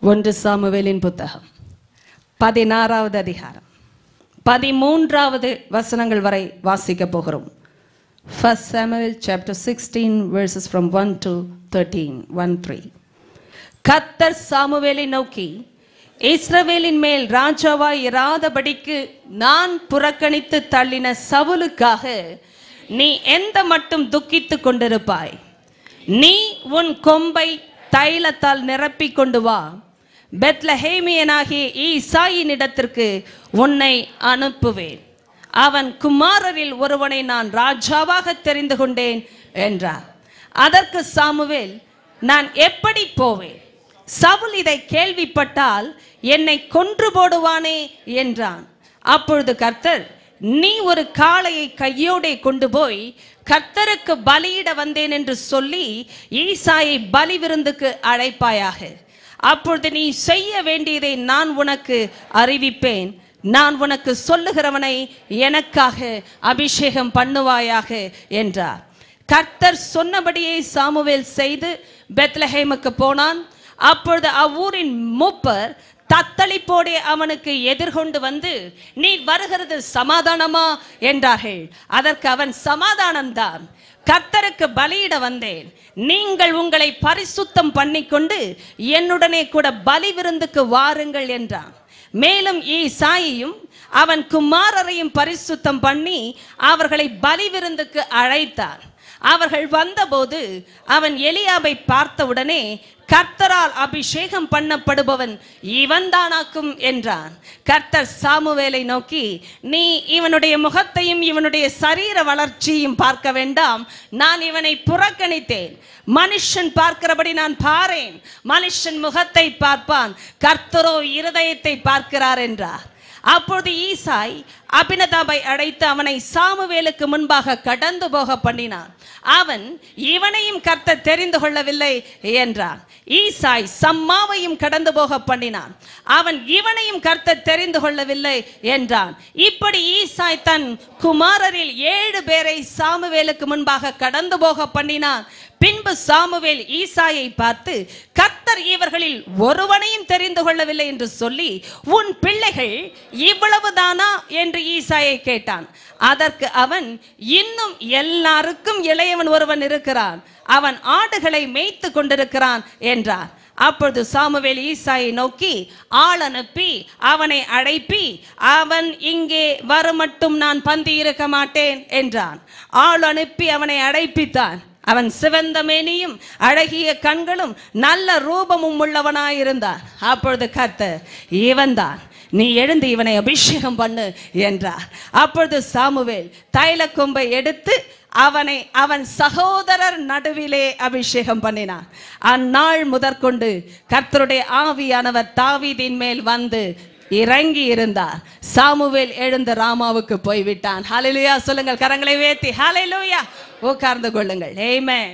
ஒன்று சாமுவேலின் புத்தகம் பதினாறாவது அதிகாரம் பதிமூன்றாவது வசனங்கள் வரை வாசிக்க போகிறோம் first Samuel chapter sixteen verses from one to thirteen one three கத்தர் சாமுவேலை நோக்கி இஸ்ரவேலின் மேல் ராஜாவாய் இராதபடிக்கு நான் புறக்கணித்து தள்ளின சவுலுக்காக நீ எந்த மட்டும் துக்கித்துக் கொண்டிருப்பாய் நீ உன் கொம்பை தைலத்தால் நிரப்பிக் கொண்டு வா பெத்லஹேமியனாகிய ஈசாயின் இடத்திற்கு உன்னை அனுப்புவேன் அவன் குமாரரில் ஒருவனை நான் ராஜாவாக தெரிந்து கொண்டேன் என்றார் அதற்கு சாமுவேல் நான் எப்படி போவேன் சவுல் இதை கேள்விப்பட்டால் என்னை கொன்று போடுவானே என்றான் அப்பொழுது கர்த்தர் நீ ஒரு காளையை கையோடே கொண்டு போய் கர்த்தருக்கு பலியிட வந்தேன் என்று சொல்லி ஈசாயை பலி விருந்துக்கு அழைப்பாயாக அப்பொழுது நீ செய்ய வேண்டியதை நான் உனக்கு அறிவிப்பேன் நான் உனக்கு சொல்லுகிறவனை எனக்காக அபிஷேகம் பண்ணுவாயாக என்றார் கர்த்தர் சொன்னபடியே சாமுவேல் செய்து பெத்லஹேமுக்கு போனான் அப்பொழுது அவ்வூரின் மூப்பர் தத்தளிப்போடே அவனுக்கு எதிர்கொண்டு வந்து நீ வருகிறது சமாதானமா என்றார்கள் அதற்கு அவன் சமாதானம்தான் கர்த்தருக்கு பலியிட வந்தேன் நீங்கள் உங்களை பரிசுத்தம் பண்ணிக்கொண்டு என்னுடனே கூட பலி விருந்துக்கு வாருங்கள் என்றான் மேலும் ஈசாயையும் அவன் குமாரரையும் பரிசுத்தம் பண்ணி அவர்களை பலி விருந்துக்கு அழைத்தான் அவர்கள் வந்தபோது அவன் எலியாபை பார்த்தவுடனே கர்த்தரால் அபிஷேகம் பண்ணப்படுபவன் இவன்தானாக்கும் என்றான் கர்த்தர் சாமுவேலை நோக்கி நீ இவனுடைய முகத்தையும் இவனுடைய சரீர வளர்ச்சியும் பார்க்க வேண்டாம் நான் இவனை புறக்கணித்தேன் மனுஷன் பார்க்கிறபடி நான் பாரேன் மனுஷன் முகத்தை பார்ப்பான் கர்த்தரோ இருதயத்தை பார்க்கிறார் என்றார் அப்பொழுது ஈசாய் அபினதாபை அழைத்து அவனை சாமுவேலுக்கு முன்பாக கடந்து போக பண்ணினான் அவன் இவனையும் கர்த்தர் தெரிந்து கொள்ளவில்லை என்றான் ஈசாய் சம்மாவையும் கடந்து போக பண்ணினான் அவன் இவனையும் கர்த்தர் தெரிந்து கொள்ளவில்லை என்றான் இப்படி ஈசாய் தன் குமாரரில் ஏழு பேரை சாமுவேலுக்கு முன்பாக கடந்து போக பண்ணினான் பின்பு சாமுவேல் ஈசாயை பார்த்து கர்த்தர் இவர்களில் ஒருவனையும் தெரிந்து கொள்ளவில்லை என்று சொல்லி உன் பிள்ளைகள் இவ்வளவுதானா என்று ஈசாயை கேட்டான் அதற்கு அவன் இன்னும் எல்லாருக்கும் இளையவன் ஒருவன் இருக்கிறான் அவன் ஆடுகளை மேய்த்து கொண்டிருக்கிறான் என்றார் அப்பொழுது சாமுவேல் ஈசாயை நோக்கி ஆள் அனுப்பி அவனை அழைப்பி அவன் இங்கே வருமட்டும் நான் பந்தி இருக்க மாட்டேன் என்றான் ஆள் அனுப்பி அவனை அழைப்பித்தான் அவன் சிவந்த மேனியும் அழகிய கண்களும் நல்ல ரூபமும் உள்ளவனாயிருந்தான் அப்பொழுது கர்த்தர் இவன்தான் நீ எழுந்து இவனை அபிஷேகம் பண்ணு என்றார் அப்பொழுது சாமுவேல் தைல கொம்பை எடுத்து அவனை அவன் சகோதரர் நடுவிலே அபிஷேகம் பண்ணினான் அந்நாள் முதற்கொண்டு கர்த்தருடைய ஆவியானவர் தாவீதின் மேல் வந்து இறங்கி இருந்தார் சாமுவேல் எழுந்து ராமாவுக்கு போய்விட்டான் ஹalleluya சொல்லுங்கள் கரங்களை வேத்தி ஹalleluya உட்கார்ந்து கொள்ளுங்கள் ஆமென்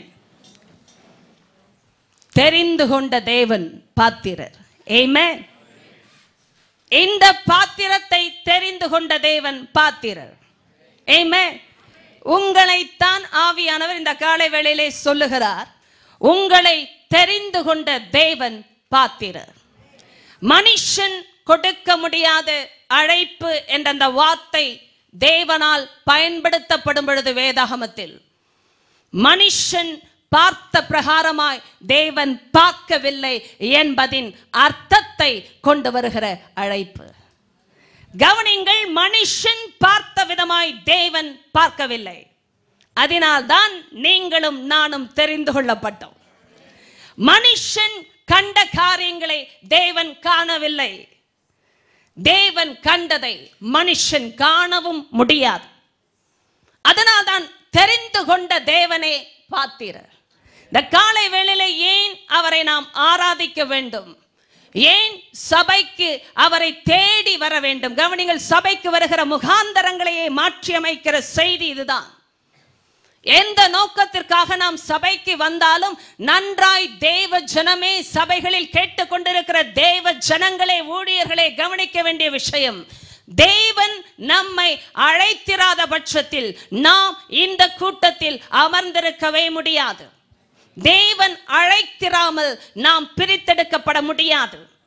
தெரிந்து கொண்ட தேவன் பாத்திரர் ஆமென் இந்த பாத்திரத்தை தெரிந்து கொண்ட தேவன் பாத்திரர் ஆமென் உங்களைத்தான் ஆவியானவர் இந்த காலை வேளையிலே சொல்லுகிறார் உங்களை தெரிந்து கொண்ட தேவன் பாத்திரர் மனுஷன் கொடுக்க முடியாத அழைப்பு என்ற அந்த வார்த்தை தேவனால் பயன்படுத்தப்படும் பொழுது வேதாகமத்தில் மனுஷன் பார்த்த பிரகாரமாய் தேவன் பார்க்கவில்லை என்பதின் அர்த்தத்தை கொண்டு வருகிற அழைப்பு கவனிங்கள் மனுஷன் பார்த்த விதமாய் தேவன் பார்க்கவில்லை அதனால்தான் நீங்களும் நானும் தெரிந்து கொள்ளப்பட்டோம் மனுஷன் கண்ட காரியங்களை தேவன் காணவில்லை தேவன் கண்டதை மனுஷன் காணவும் முடியாது அதனால்தான் தெரிந்து கொண்ட தேவனே பாத்திரர் இந்த காலை வேளையில ஏன் அவரை நாம் ஆராதிக்க வேண்டும் ஏன் சபைக்கு அவரை தேடி வர வேண்டும் கவனிங்கள் சபைக்கு வருகிற முகாந்தரங்களையே மாற்றி அமைக்கிற செய்தி இதுதான் எந்த நோக்கத்திற்காக நாம் சபைக்கு வந்தாலும் நன்றாய் தேவ ஜனமே சபைகளில் கேட்டுக்கொண்டிருக்கிற தேவ ஜனங்களே ஊழியர்களே கவனிக்க வேண்டிய விஷயம் தேவன் நம்மை அழைத்திராத பட்சத்தில் நாம் இந்த கூட்டத்தில் அமர்ந்திருக்கவே முடியாது தேவன் அழைத்திராமல் நாம் பிரித்தெடுக்கப்பட முடியாது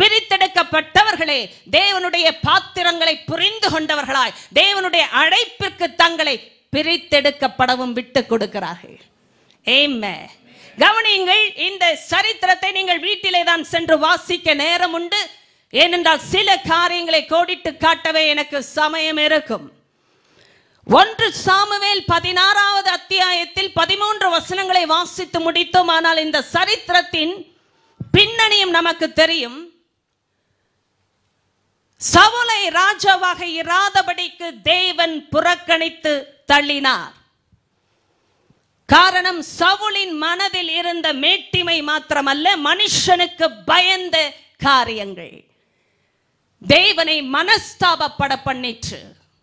பிரித்தெடுக்கப்பட்டவர்களே தேவனுடைய பாத்திரங்களை புரிந்து கொண்டவர்களாய் தேவனுடைய அழைப்பிற்கு தங்களை பிரித்தெடுக்கப்படவும் விட்டு கொடுக்கிறார்கள் ஏமே கவனியுங்கள் இந்த சரித்திரத்தை நீங்கள் வீட்டிலே தான் சென்று வாசிக்க நேரம் உண்டு ஏனென்றால் சில காரியங்களை கோடிட்டு காட்டவே எனக்கு சமயம் இருக்கும் ஒன்று சாமுவேல் பதினாறாவது அத்தியாயத்தில் பதிமூன்று வசனங்களை வாசித்து முடித்தோம் ஆனால் இந்த சரித்திரத்தின் பின்னணியும் நமக்கு தெரியும் சவுலை ராஜாவாக இராதபடிக்கு தேவன் புறக்கணித்து தள்ளினார் காரணம் சவுலின் மனதில் இருந்த மேட்டிமை மாத்திரமல்ல மனுஷனுக்கு பயந்த காரியங்கள் தேவனை மனஸ்தாபப்பட பண்ணிற்று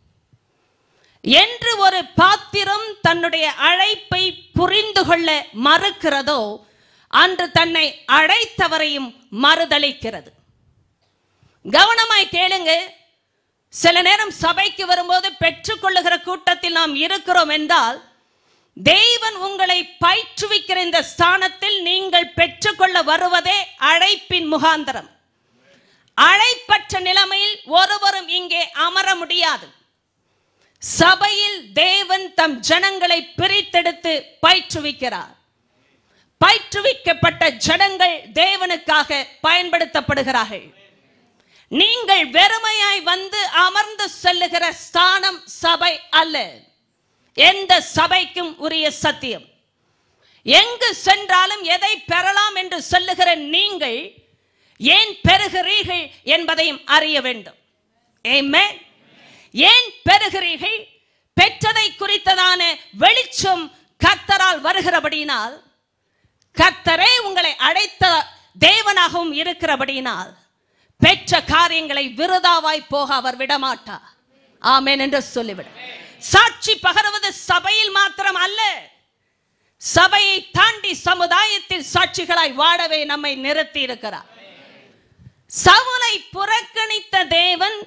என்று ஒரு பாத்திரம் தன்னுடைய அழைப்பை புரிந்து கொள்ள மறுக்கிறதோ அன்று தன்னை அழைத்தவரையும் மறுதளிக்கிறது கவனமாய் கேளுங்க சில நேரம் சபைக்கு வரும்போது பெற்றுக்கொள்ளுகிற கூட்டத்தில் நாம் இருக்கிறோம் என்றால் தேவன் உங்களை பயிற்றுவிக்கிற இந்த ஸ்தானத்தில் நீங்கள் பெற்றுக்கொள்ள வருவதே அழைப்பின் முகாந்தரம் அழைப்பற்ற நிலைமையில் ஒருவரும் இங்கே அமர முடியாது சபையில் தேவன் தம் ஜனங்களை பிரித்தெடுத்து பயிற்றுவிக்கிறார் பயிற்றுவிக்கப்பட்ட ஜனங்கள் தேவனுக்காக பயன்படுத்தப்படுகிறார்கள் நீங்கள் வெறுமையாய் வந்து அமர்ந்து செல்லுகிற ஸ்தானம் சபை அல்ல எந்த சபைக்கும் உரிய சத்தியம் எங்கு சென்றாலும் எதை பெறலாம் என்று சொல்லுகிற நீங்கள் ஏன் பெறுகிறீர்கள் என்பதையும் அறிய வேண்டும் Amen. ஏன் பெறுகிறீர்கள் பெற்றதை குறித்ததான வெளிச்சம் கர்த்தரால் வருகிறபடியினால் கர்த்தரே உங்களை அழைத்த தேவனாகவும் இருக்கிறபடியினால் பெற்ற காரியங்களை விருதாவாய் போக அவர் விடமாட்டார் ஆமென் என்று சொல்லிவிட சாட்சி பகருவது சபையில் மாத்திரம் அல்ல சபையை தாண்டி சமுதாயத்தில் சாட்சிகளாய் வாழவே நம்மை நிறுத்தி இருக்கிறார் சவுலை புறக்கணித்த தேவன்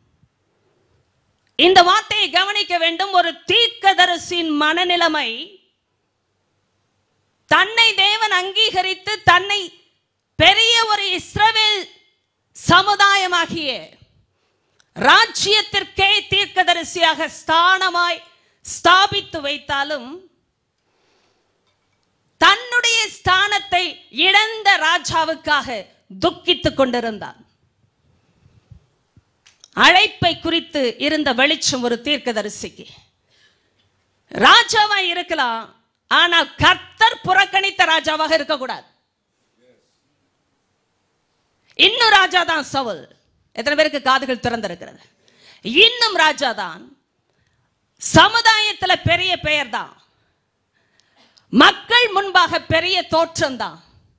இந்த வார்த்தையை கவனிக்க வேண்டும் ஒரு தீர்க்கதரிசியின் மனநிலைமை தன்னை தேவன் அங்கீகரித்து தன்னை பெரிய ஒரு இஸ்ரவேல் சமுதாயமாகிய ராஜ்யத்திற்கே தீர்க்கதரிசியாக ஸ்தானமாய் ஸ்தாபித்து வைத்தாலும் தன்னுடைய ஸ்தானத்தை இழந்த ராஜாவுக்காக துக்கித்துக் கொண்டிருந்தான் அழைப்பை குறித்து இருந்த வெளிச்சம் ஒரு தீர்க்கதரிசிக்கு ராஜாவா இருக்கலாம் ஆனால் கர்த்தர் புறக்கணித்த ராஜாவாக இருக்கக்கூடாது இன்னும் ராஜா தான் சவுல் எத்தனை பேருக்கு காதுகள் திறந்திருக்கிறது இன்னும் ராஜா தான் சமுதாயத்துல பெரிய பெயர் தான் மக்கள் முன்பாக பெரிய தோற்றம் தான்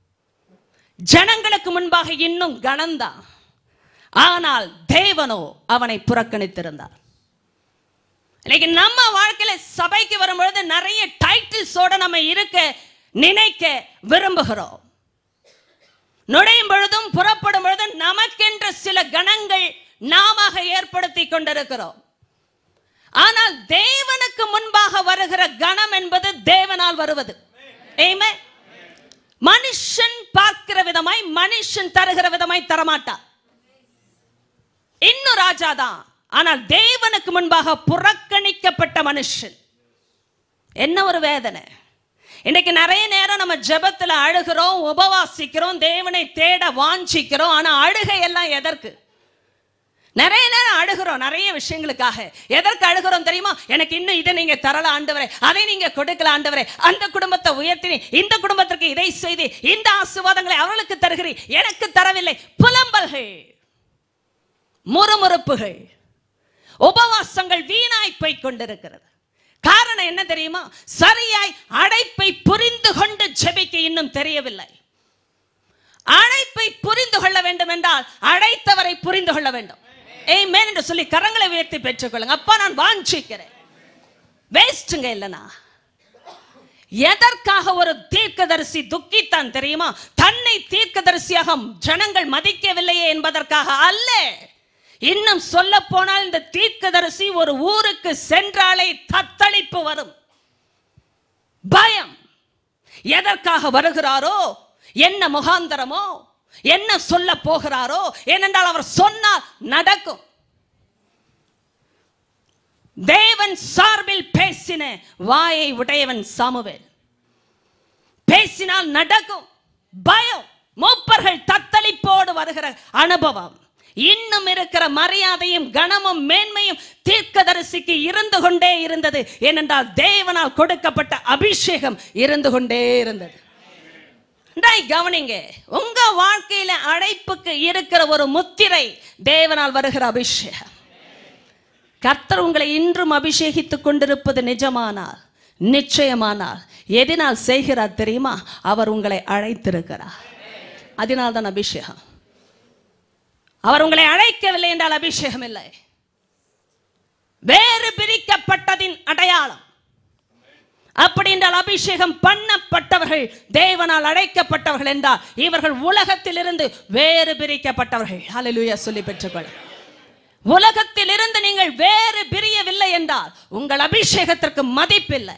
ஜனங்களுக்கு முன்பாக இன்னும் கனம்தான் ஆனால் தேவனோ அவனை புறக்கணித்திருந்தார் இன்னைக்கு நம்ம வாழ்க்கையில சபைக்கு வரும்பொழுது நிறைய டைட்டில்ஸோட நம்ம இருக்க நினைக்க விரும்புகிறோம் நுழையும் பொழுதும் புறப்படும் பொழுதும் நமக்கென்ற சில கணங்கள் நாம ஏற்படுத்தி கொண்டிருக்கிறோம் ஆனால் தேவனுக்கு முன்பாக வருகிற கணம் என்பது தேவனால் வருவது Amen. மனுஷன் பார்க்கிற விதமாய் மனுஷன் தருகிற விதமாய் தரமாட்டார் இன்னும் ராஜா தான் ஆனால் தேவனுக்கு முன்பாக புறக்கணிக்கப்பட்ட மனுஷன் என்ன ஒரு வேதனை இன்னைக்கு நிறைய நேரம் நம்ம ஜெபத்துல அழுகிறோம் உபவாசிக்கிறோம் தேவனை தேட வாஞ்சிக்கிறோம் ஆனா அழுகை எல்லாம் எதற்கு நிறைய நேரம் அழுகிறோம் நிறைய விஷயங்களுக்காக எதற்கு அழுகிறோம் தெரியுமா எனக்கு இன்னும் இதை நீங்க தரல ஆண்டவரே அதை நீங்க கொடுக்கல ஆண்டவரே அந்த குடும்பத்தை உயர்த்தினி இந்த குடும்பத்திற்கு இதை செய்து இந்த ஆசீர்வாதங்களை அவர்களுக்கு தருகிறீர் எனக்கு தரவில்லை புலம்பல்கள் முறுமுறுப்புகள் உபவாசங்கள் வீணாய் போய் கொண்டிருக்கிறது காரணம் என்ன தெரியுமா சரியாய் அழைப்பை புரிந்து கொண்டு ஜெபிக்க இன்னும் தெரியவில்லை அழைப்பை புரிந்து கொள்ள வேண்டும் என்றால் அழைத்தவரை புரிந்து கொள்ள வேண்டும் ஏய் என்று சொல்லி கரங்களை உயர்த்தி பெற்றுக்கொள்ளுங்க அப்பா நான் வாஞ்சிக்கிறேன் வேஸ்ட்டுங்க இல்லனா எதற்காக ஒரு தீர்க்கதரிசி துக்கித்தான் தெரியுமா தன்னை தீர்க்கதரிசியாக ஜனங்கள் மதிக்கவில்லையே என்பதற்காக அல்ல இன்னும் சொல்ல போனால் இந்த தீர்க்கதரிசி ஒரு ஊருக்கு சென்றாலே தத்தளிப்பு வரும் பயம் எதற்காக வருகிறாரோ என்ன முகாந்தரமோ என்ன சொல்ல போகிறாரோ ஏனென்றால் அவர் சொன்னால் நடக்கும் தேவன் சார்பில் பேசின வாயை உடையவன் சாமுவேல் பேசினால் நடக்கும் பயம் மூப்பர்கள் தத்தளிப்போடு வருகிற அனுபவம் இன்னும் இருக்கிற மரியாதையும் கனமும் மேன்மையும் தீர்க்கதரிசிக்கு இருந்து கொண்டே இருந்தது ஏனென்றால் தேவனால் கொடுக்கப்பட்ட அபிஷேகம் இருந்து கொண்டே இருந்தது டேய், கவனிங்க உங்க வாழ்க்கையில அழைப்புக்கு இருக்கிற ஒரு முத்திரை தேவனால் வருகிற அபிஷேகம் கர்த்தர் உங்களை இன்றும் அபிஷேகித்துக் கொண்டிருப்பது நிஜமானால் நிச்சயமானால் எதனால் செய்கிறார் தெரியுமா அவர் உங்களை அழைத்திருக்கிறார் அதனால் தான் அபிஷேகம் அவர் உங்களை அழைக்கவில்லை என்றால் அபிஷேகம் இல்லை வேறு பிரிக்கப்பட்டதின் அடையாளம் அப்படி என்றால் அபிஷேகம் பண்ணப்பட்டவர்கள் தேவனால் அழைக்கப்பட்டவர்கள் என்றால் இவர்கள் உலகத்திலிருந்து வேறு பிரிக்கப்பட்டவர்கள் ஹalleluya சொல்லி பெற்றுக்கொள்ள உலகத்திலிருந்து நீங்கள் வேறு பிரியவில்லை என்றால் உங்கள் அபிஷேகத்திற்கு மதிப்பில்லை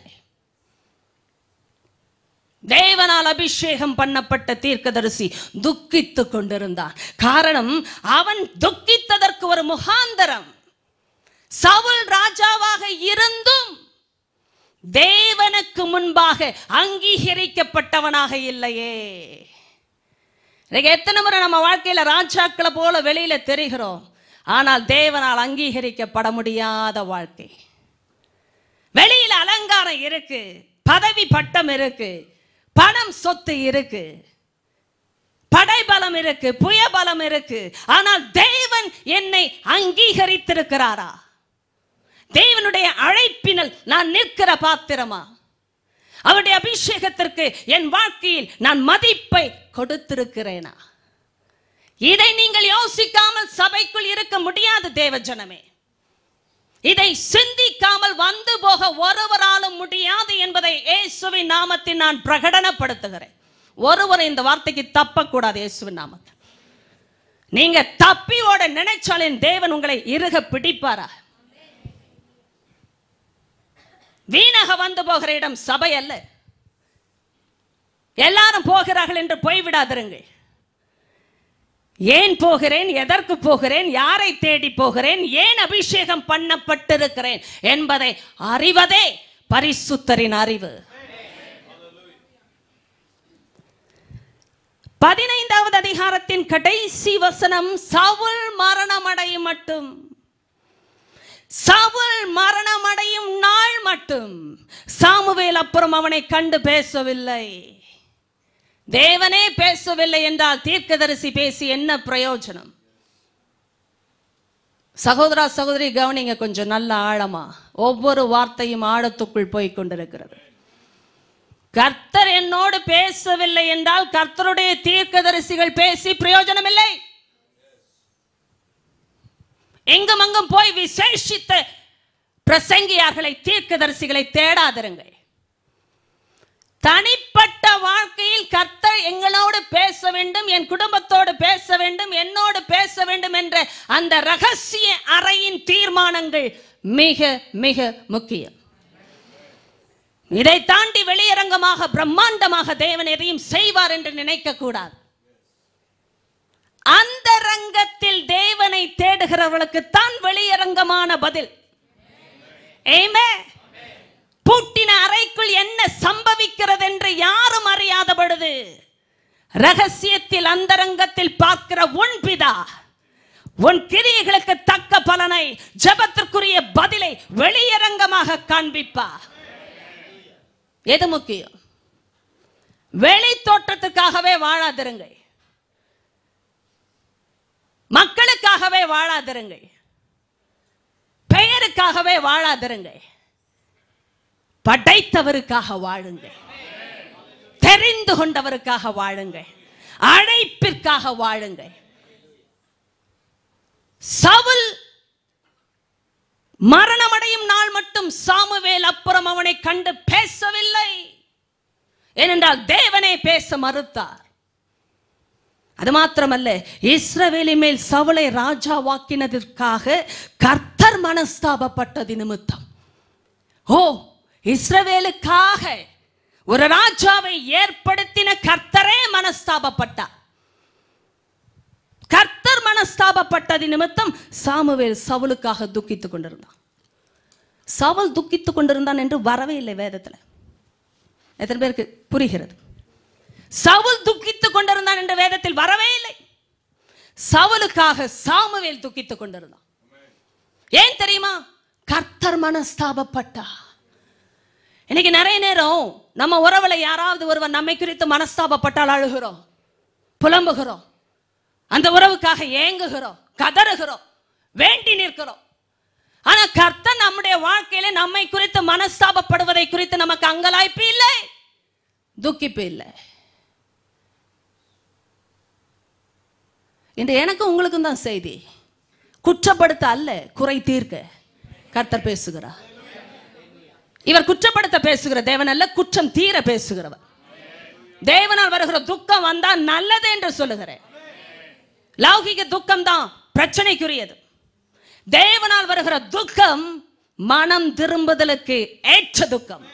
தேவனால் அபிஷேகம் பண்ணப்பட்ட தீர்க்கதரிசி துக்கித்துக் கொண்டிருந்தான் காரணம் அவன் துக்கித்ததற்கு ஒரு முகாந்தரம் சவுல் ராஜாவாக இருந்தும் தேவனுக்கு முன்பாக அங்கீகரிக்கப்பட்டவனாக இல்லையே இன்னைக்கு எத்தனை முறை நம்ம வாழ்க்கையில ராஜாக்களை போல வெளியில தெரிகிறோம் ஆனால் தேவனால் அங்கீகரிக்கப்பட முடியாத வாழ்க்கை வெளியில அலங்காரம் இருக்கு பதவி பட்டம் இருக்கு பணம் சொத்து இருக்கு படைபலம் இருக்கு புயபலம் இருக்கு ஆனால் தேவன் என்னை அங்கீகரித்திருக்கிறாரா தேவனுடைய அழைப்பினல் நான் நிற்கிற பாத்திரமா அவருடைய அபிஷேகத்திற்கு என் வாழ்க்கையில் நான் மதிப்பை கொடுத்திருக்கிறேனா இதை நீங்கள் யோசிக்காமல் சபைக்குள் இருக்க முடியாது தேவ ஜனமே இதை சிந்திக்காமல் வந்து போக ஒருவராலும் முடியாது என்பதை இயேசுவின் நாமத்தில் நான் பிரகடனப்படுத்துகிறேன் ஒருவர் இந்த வார்த்தைக்கு தப்பக்கூடாது இயேசுவின் நாமத்தில் நீங்க தப்பி ஓட நினைச்சாலின் தேவன் உங்களை இறுக பிடிப்பாரா வீணாக வந்து போகிற இடம் சபை அல்ல எல்லாரும் போகிறார்கள் என்று போய்விடாதிருங்கள் ஏன் போகிறேன் எதற்கு போகிறேன் யாரை தேடி போகிறேன் ஏன் அபிஷேகம் பண்ணப்பட்டிருக்கிறேன் என்பதை அறிவதே பரிசுத்தரின் அறிவு பதினைந்தாவது அதிகாரத்தின் கடைசி வசனம் சவுல் மரணமடையும் மட்டும் சவுல் மரணமடையும் நாள் மட்டும் சாமுவேல் அப்புறம் அவனை கண்டு பேசவில்லை தேவனே பேசவில்லை என்றால் தீர்க்கதரிசி பேசி என்ன பிரயோஜனம் சகோதரா சகோதரி கவனிங்க கொஞ்சம் நல்ல ஆழமா ஒவ்வொரு வார்த்தையும் ஆழத்துக்குள் போய் கொண்டிருக்கிறது கர்த்தர் என்னோடு பேசவில்லை என்றால் கர்த்தருடைய தீர்க்கதரிசிகள் பேசி பிரயோஜனம் இல்லை எங்கும் அங்கும் போய் விசேஷித்த பிரசங்கியார்களை தீர்க்கதரிசிகளை தேடாதிருங்கள் தனிப்பட்ட வாழ்க்கையில் கர்த்தர் எங்களோடு பேச வேண்டும் என் குடும்பத்தோடு பேச வேண்டும் என்னோடு பேச வேண்டும் என்ற அந்த ரகசிய அறையின் தீர்மானங்கள் மிக மிக முக்கியம் இதை தாண்டி வெளியரங்கமாக பிரம்மாண்டமாக தேவன் எதையும் செய்வார் என்று நினைக்க கூடாது அந்த ரங்கத்தில் தேவனை தேடுகிறவர்களுக்கு தான் வெளியரங்கமான பதில் Amen. பூட்டின அறைக்குள் என்ன சம்பவிக்கிறது என்று யாரும் அறியாத பொழுது ரகசியத்தில் அந்தரங்கத்தில் பார்க்கிற உன் பிதா உன் கிரியைகளுக்கு தக்க பலனை ஜெபத்திற்குரிய பதிலை வெளியரங்கமாக காண்பிப்பா எது முக்கியம் வெளி தோற்றத்துக்காகவே வாழாதிருங்கள் மக்களுக்காகவே வாழாதிருங்கள் பெயருக்காகவே வாழாதிருங்கள் படைத்தவருக்காக வாழுங்கள் தெரிந்து கொண்டவருக்காக வாழுங்கள் அழைப்பிற்காக வாழுங்கள் சவுல் மரணமடையும் நாள் மட்டும் சாமுவேல் அப்புறம் அவனை கண்டு பேசவில்லை ஏனென்றால் தேவனே பேச மறுத்தார் அது மாத்திரமல்ல இஸ்ரவேலின் மேல் சவுளை ராஜாவாக்கினதற்காக கர்த்தர் மனஸ்தாபப்பட்டது நிமித்தம் ஓ இஸ்ரவேலுக்காக ஒரு ராஜாவை ஏற்படுத்தின கர்த்தரே மனஸ்தாபப்பட்டார் மனஸ்தாபப்பட்டது நிமித்தம் சாமுவேல் சவுலுக்காக துக்கித்துக் கொண்டிருந்தான் சவுல் துக்கித்துக் கொண்டிருந்தான் என்று வரவே இல்லை வேதத்துல எத்தனை பேருக்கு புரிகிறது சவுல் துக்கித்துக் கொண்டிருந்தான் என்று வேதத்தில் வரவே இல்லை சவுலுக்காக சாமுவேல் துக்கித்துக் கொண்டிருந்தான் ஏன் தெரியுமா கர்த்தர் மனஸ்தாபப்பட்டா இன்னைக்கு நிறைய நேரம் நம்ம உறவுல யாராவது ஒருவர் நம்மை குறித்து மனஸ்தாபப்பட்டால் அழுகிறோம் புலம்புகிறோம் அந்த உறவுக்காக ஏங்குகிறோம் கதறுகிறோம் வேண்டி நிற்கிறோம் ஆனா கர்த்தர் நம்முடைய வாழ்க்கையில நம்மை குறித்து மனஸ்தாபப்படுவதை குறித்து நமக்கு அங்கலாய்ப்பு இல்லை துக்கிப்பு இல்லை இன்று எனக்கும் உங்களுக்கும் தான் செய்தி குற்றப்படுத்த அல்ல குறை தீர்க்க கர்த்தர் பேசுகிறார் இவர் குற்றப்படுத்த பேசுகிற தேவன் அல்ல குற்றம் தீர பேசுகிறவர் தேவனால் வருகிற துக்கம் வந்தா நல்லது என்று சொல்லுகிறேன் லௌகிக துக்கம் தான் பிரச்சனைக்குரியது தேவனால் வருகிற துக்கம் மனம் திரும்புதலுக்கு ஏற்ற துக்கம்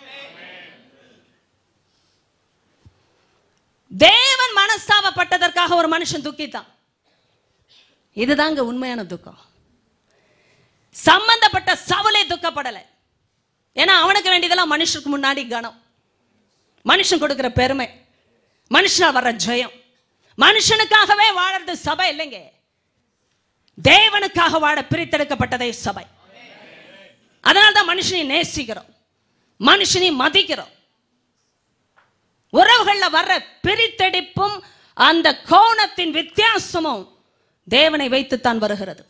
தேவன் மனஸ்தாபப்பட்டதற்காக ஒரு மனுஷன் துக்கித்தான் இதுதாங்க உண்மையான துக்கம் சம்பந்தப்பட்ட சவலை துக்கப்படல ஏன்னா அவனுக்கு வேண்டியதெல்லாம் மனுஷனுக்கு முன்னாடி கனம் மனுஷன் கொடுக்கிற பெருமை மனுஷனா வர்ற ஜெயம் மனுஷனுக்காகவே வாழறது சபை இல்லைங்க தேவனுக்காக வாழ பிரித்தெடுக்கப்பட்டதே சபை அதனால தான் மனுஷனை நேசிக்கிறோம் மனுஷனை மதிக்கிறோம் உறவுகள்ல வர்ற பிரித்தெடுப்பும் அந்த கோணத்தின் வித்தியாசமும் தேவனை வைத்துத்தான் வருகிறது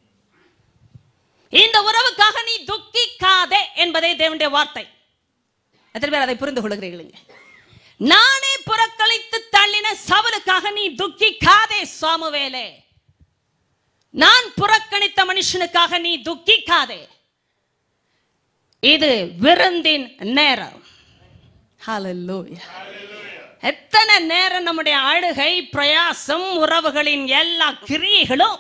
இந்த உறவுக்காக நீ துக்கிக்காதே என்பதே தேவனுடைய வார்த்தை எத்தனை பேர் அதை புரிந்து கொள்கிறீர்கள் நானே புறக்கணித்து தள்ளின சவலுக்காக நீ துக்கிக்காதே சாமுவேலே நான் புறக்கணித்த மனுஷனுக்காக நீ துக்கிக்காதே இது விருந்தின் நேரம் ஹalleluya எத்தனை நேரம் நம்முடைய அழுகை பிரயாசம் உறவுகளின் எல்லா கிரியைகளும்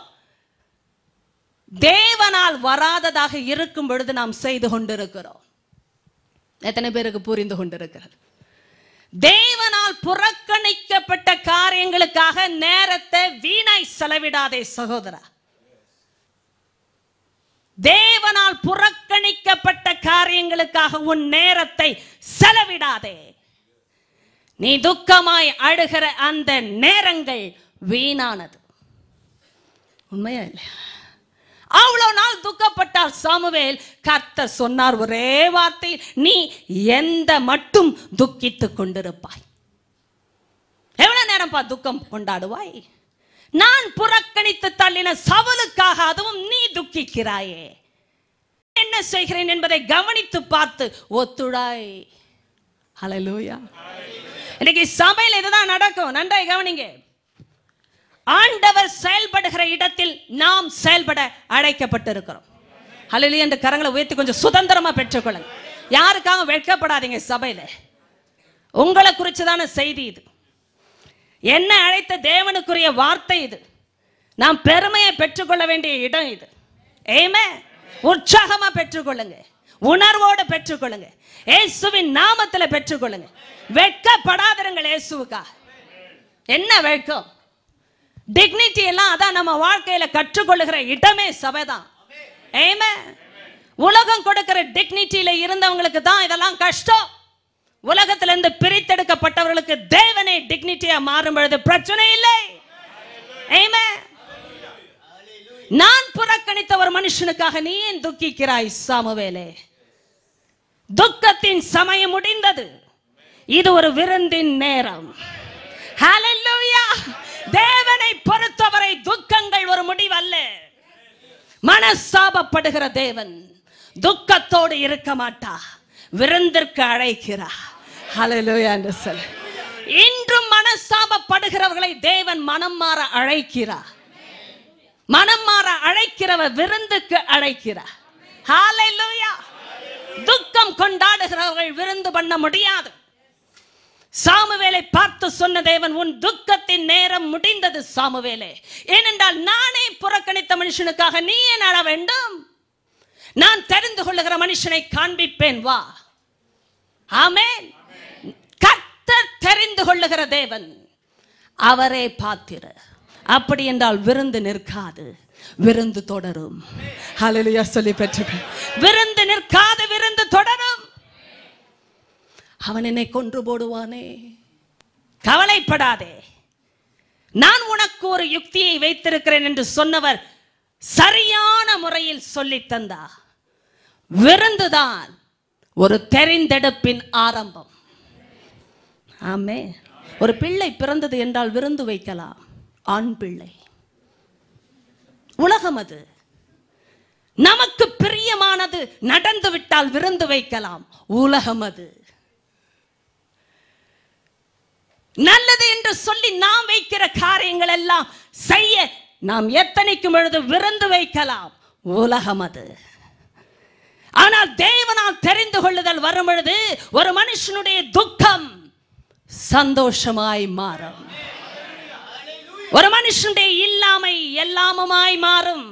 தேவனால் வராததாக இருக்கும் பொழுது நாம் செய்து கொண்டிருக்கிறோம் எத்தனை பேருக்கு புரிந்து கொண்டிருக்கிறது தேவனால் புறக்கணிக்கப்பட்ட காரியங்களுக்காக நேரத்தை வீணாய் செலவிடாதே சகோதரா தேவனால் புறக்கணிக்கப்பட்ட காரியங்களுக்காக உன் நேரத்தை செலவிடாதே நீ துக்கமாய் அழுகிற அந்த நேரங்கள் வீணானது உண்மையா இல்லையா அவ்வளவு நாள் துக்கப்பட்டார் சாமுவேல் கர்த்தர் சொன்னார் ஒரே வார்த்தை நீ எந்த மட்டும் துக்கித்துக் கொண்டிருப்பாய் எவ்வளவு நேரம்ப்பா துக்கம் கொண்டாடுவாய் நான் புறக்கணித்து தள்ளின சவலுக்காக அதுவும் நீ துக்கிக்கிறாயே என்ன செய்கிறேன் என்பதை கவனித்து பார்த்து ஒத்துழாய் ஹalleluya இன்னைக்கு சபையில் இதுதான் நடக்கும் நன்றாய் கவனிங்க ஆண்டவர் செயல்படுகிற இடத்தில் நாம் செயல்பட அழைக்கப்பட்டிருக்கிறோம் ஹalleluya என்ற கரங்களை உயர்த்தி கொஞ்சம் சுதந்திரமா பெற்றுக்கொள்ளுங்க யாருக்காக வெட்கப்படாதீங்க சபையில உங்களை குறிச்சுதான செய்தி இது என்ன அழைத்த தேவனுக்குரிய வார்த்தை இது நாம் பெருமையை பெற்றுக்கொள்ள வேண்டிய இடம் இது ஏமே உற்சாகமா பெற்றுக்கொள்ளுங்க உணர்வோடு பெற்றுக்கொள்ளுங்க இயேசுவின் நாமத்துல பெற்றுக்கொள்ளுங்க வெட்கப்படாதிருங்கள் இயேசுவுக்கா என்ன வெட்கம் டிக்னிட்டி எல்லாம் அதான் நம்ம வாழ்க்கையில கற்றுக்கொள்ளுகிற இடமே சபைதான் ஏமே உலகம் கொடுக்கிற டிக்னிட்டியில இருந்தவங்களுக்கு தான் இதெல்லாம் கஷ்டம் உலகத்திலிருந்து பிரித்தெடுக்கப்பட்டவர்களுக்கு தேவனே டிக்னிட்டியா மாறும் பொழுது பிரச்சனை இல்லை Amen. நான் புறக்கணித்த ஒரு மனுஷனுக்காக நீ ஏன் துக்கிக்கிறாய் சாமுவேலே துக்கத்தின் சமயம் முடிந்தது இது ஒரு விருந்தின் நேரம் Hallelujah. தேவனை பொறுத்தவரை துக்கங்கள் ஒரு முடிவல்ல மனஸ்தாபப்படுகிற தேவன் துக்கத்தோடு இருக்க மாட்டா விருந்திற்கு அழைக்கிறா ஹalleluya என்று சொல்லு இன்றும் மனஸ்தாபப்படுகிறவர்களை தேவன் மனம் மாற அழைக்கிறார் மனம் மாற அழைக்கிறவர் விருந்துக்கு அழைக்கிறார் ஹalleluya துக்கம் கொண்டாடுகிறவர்கள் விருந்து பண்ண முடியாது சாமுவேலை பார்த்து சொன்ன தேவன் உன் துக்கத்தின் நேரம் முடிந்தது சாமுவேலே ஏனென்றால் நானே புறக்கணித்த மனுஷனுக்காக நீ ஏன் அழ வேண்டும் நான் தெரிந்து கொள்ளுகிற மனுஷனை காண்பிப்பேன் வா ஆமென் கர்த்தர் தெரிந்து கொள்ளுகிற தேவன் அவரே பாத்திர அப்படி என்றால் விருந்து நிற்காது விருந்து தொடரும் ஹalleluya சொல்லி பெற்றுக்க விருந்து நிற்காது விருந்து தொடரும் அவன் என்னை கொன்று போடுவானே கவலைப்படாதே நான் உனக்கு ஒரு யுக்தியை வைத்திருக்கிறேன் என்று சொன்னவர் சரியான முறையில் சொல்லித் தந்தா விருந்துதான் ஒரு தெரிந்தெடுப்பின் ஆரம்பம் ஆமே ஒரு பிள்ளை பிறந்தது என்றால் விருந்து வைக்கலாம் ஆண் பிள்ளை உலகம் அது நமக்கு பிரியமானது நடந்து விட்டால் விருந்து வைக்கலாம் உலகம் அது நல்லது என்று சொல்லி நாம் வைக்கிற காரியங்கள் எல்லாம் செய்ய நாம் எத்தனைக்கும் பொழுது விருந்து வைக்கலாம் உலகம் அது ஆனால் தேவனால் தெரிந்து கொள்ளுதல் வரும் பொழுது ஒரு மனுஷனுடைய துக்கம் சந்தோஷமாய் மாறும் ஒரு மனுஷனுடைய இல்லாமை எல்லாமுமாய் மாறும்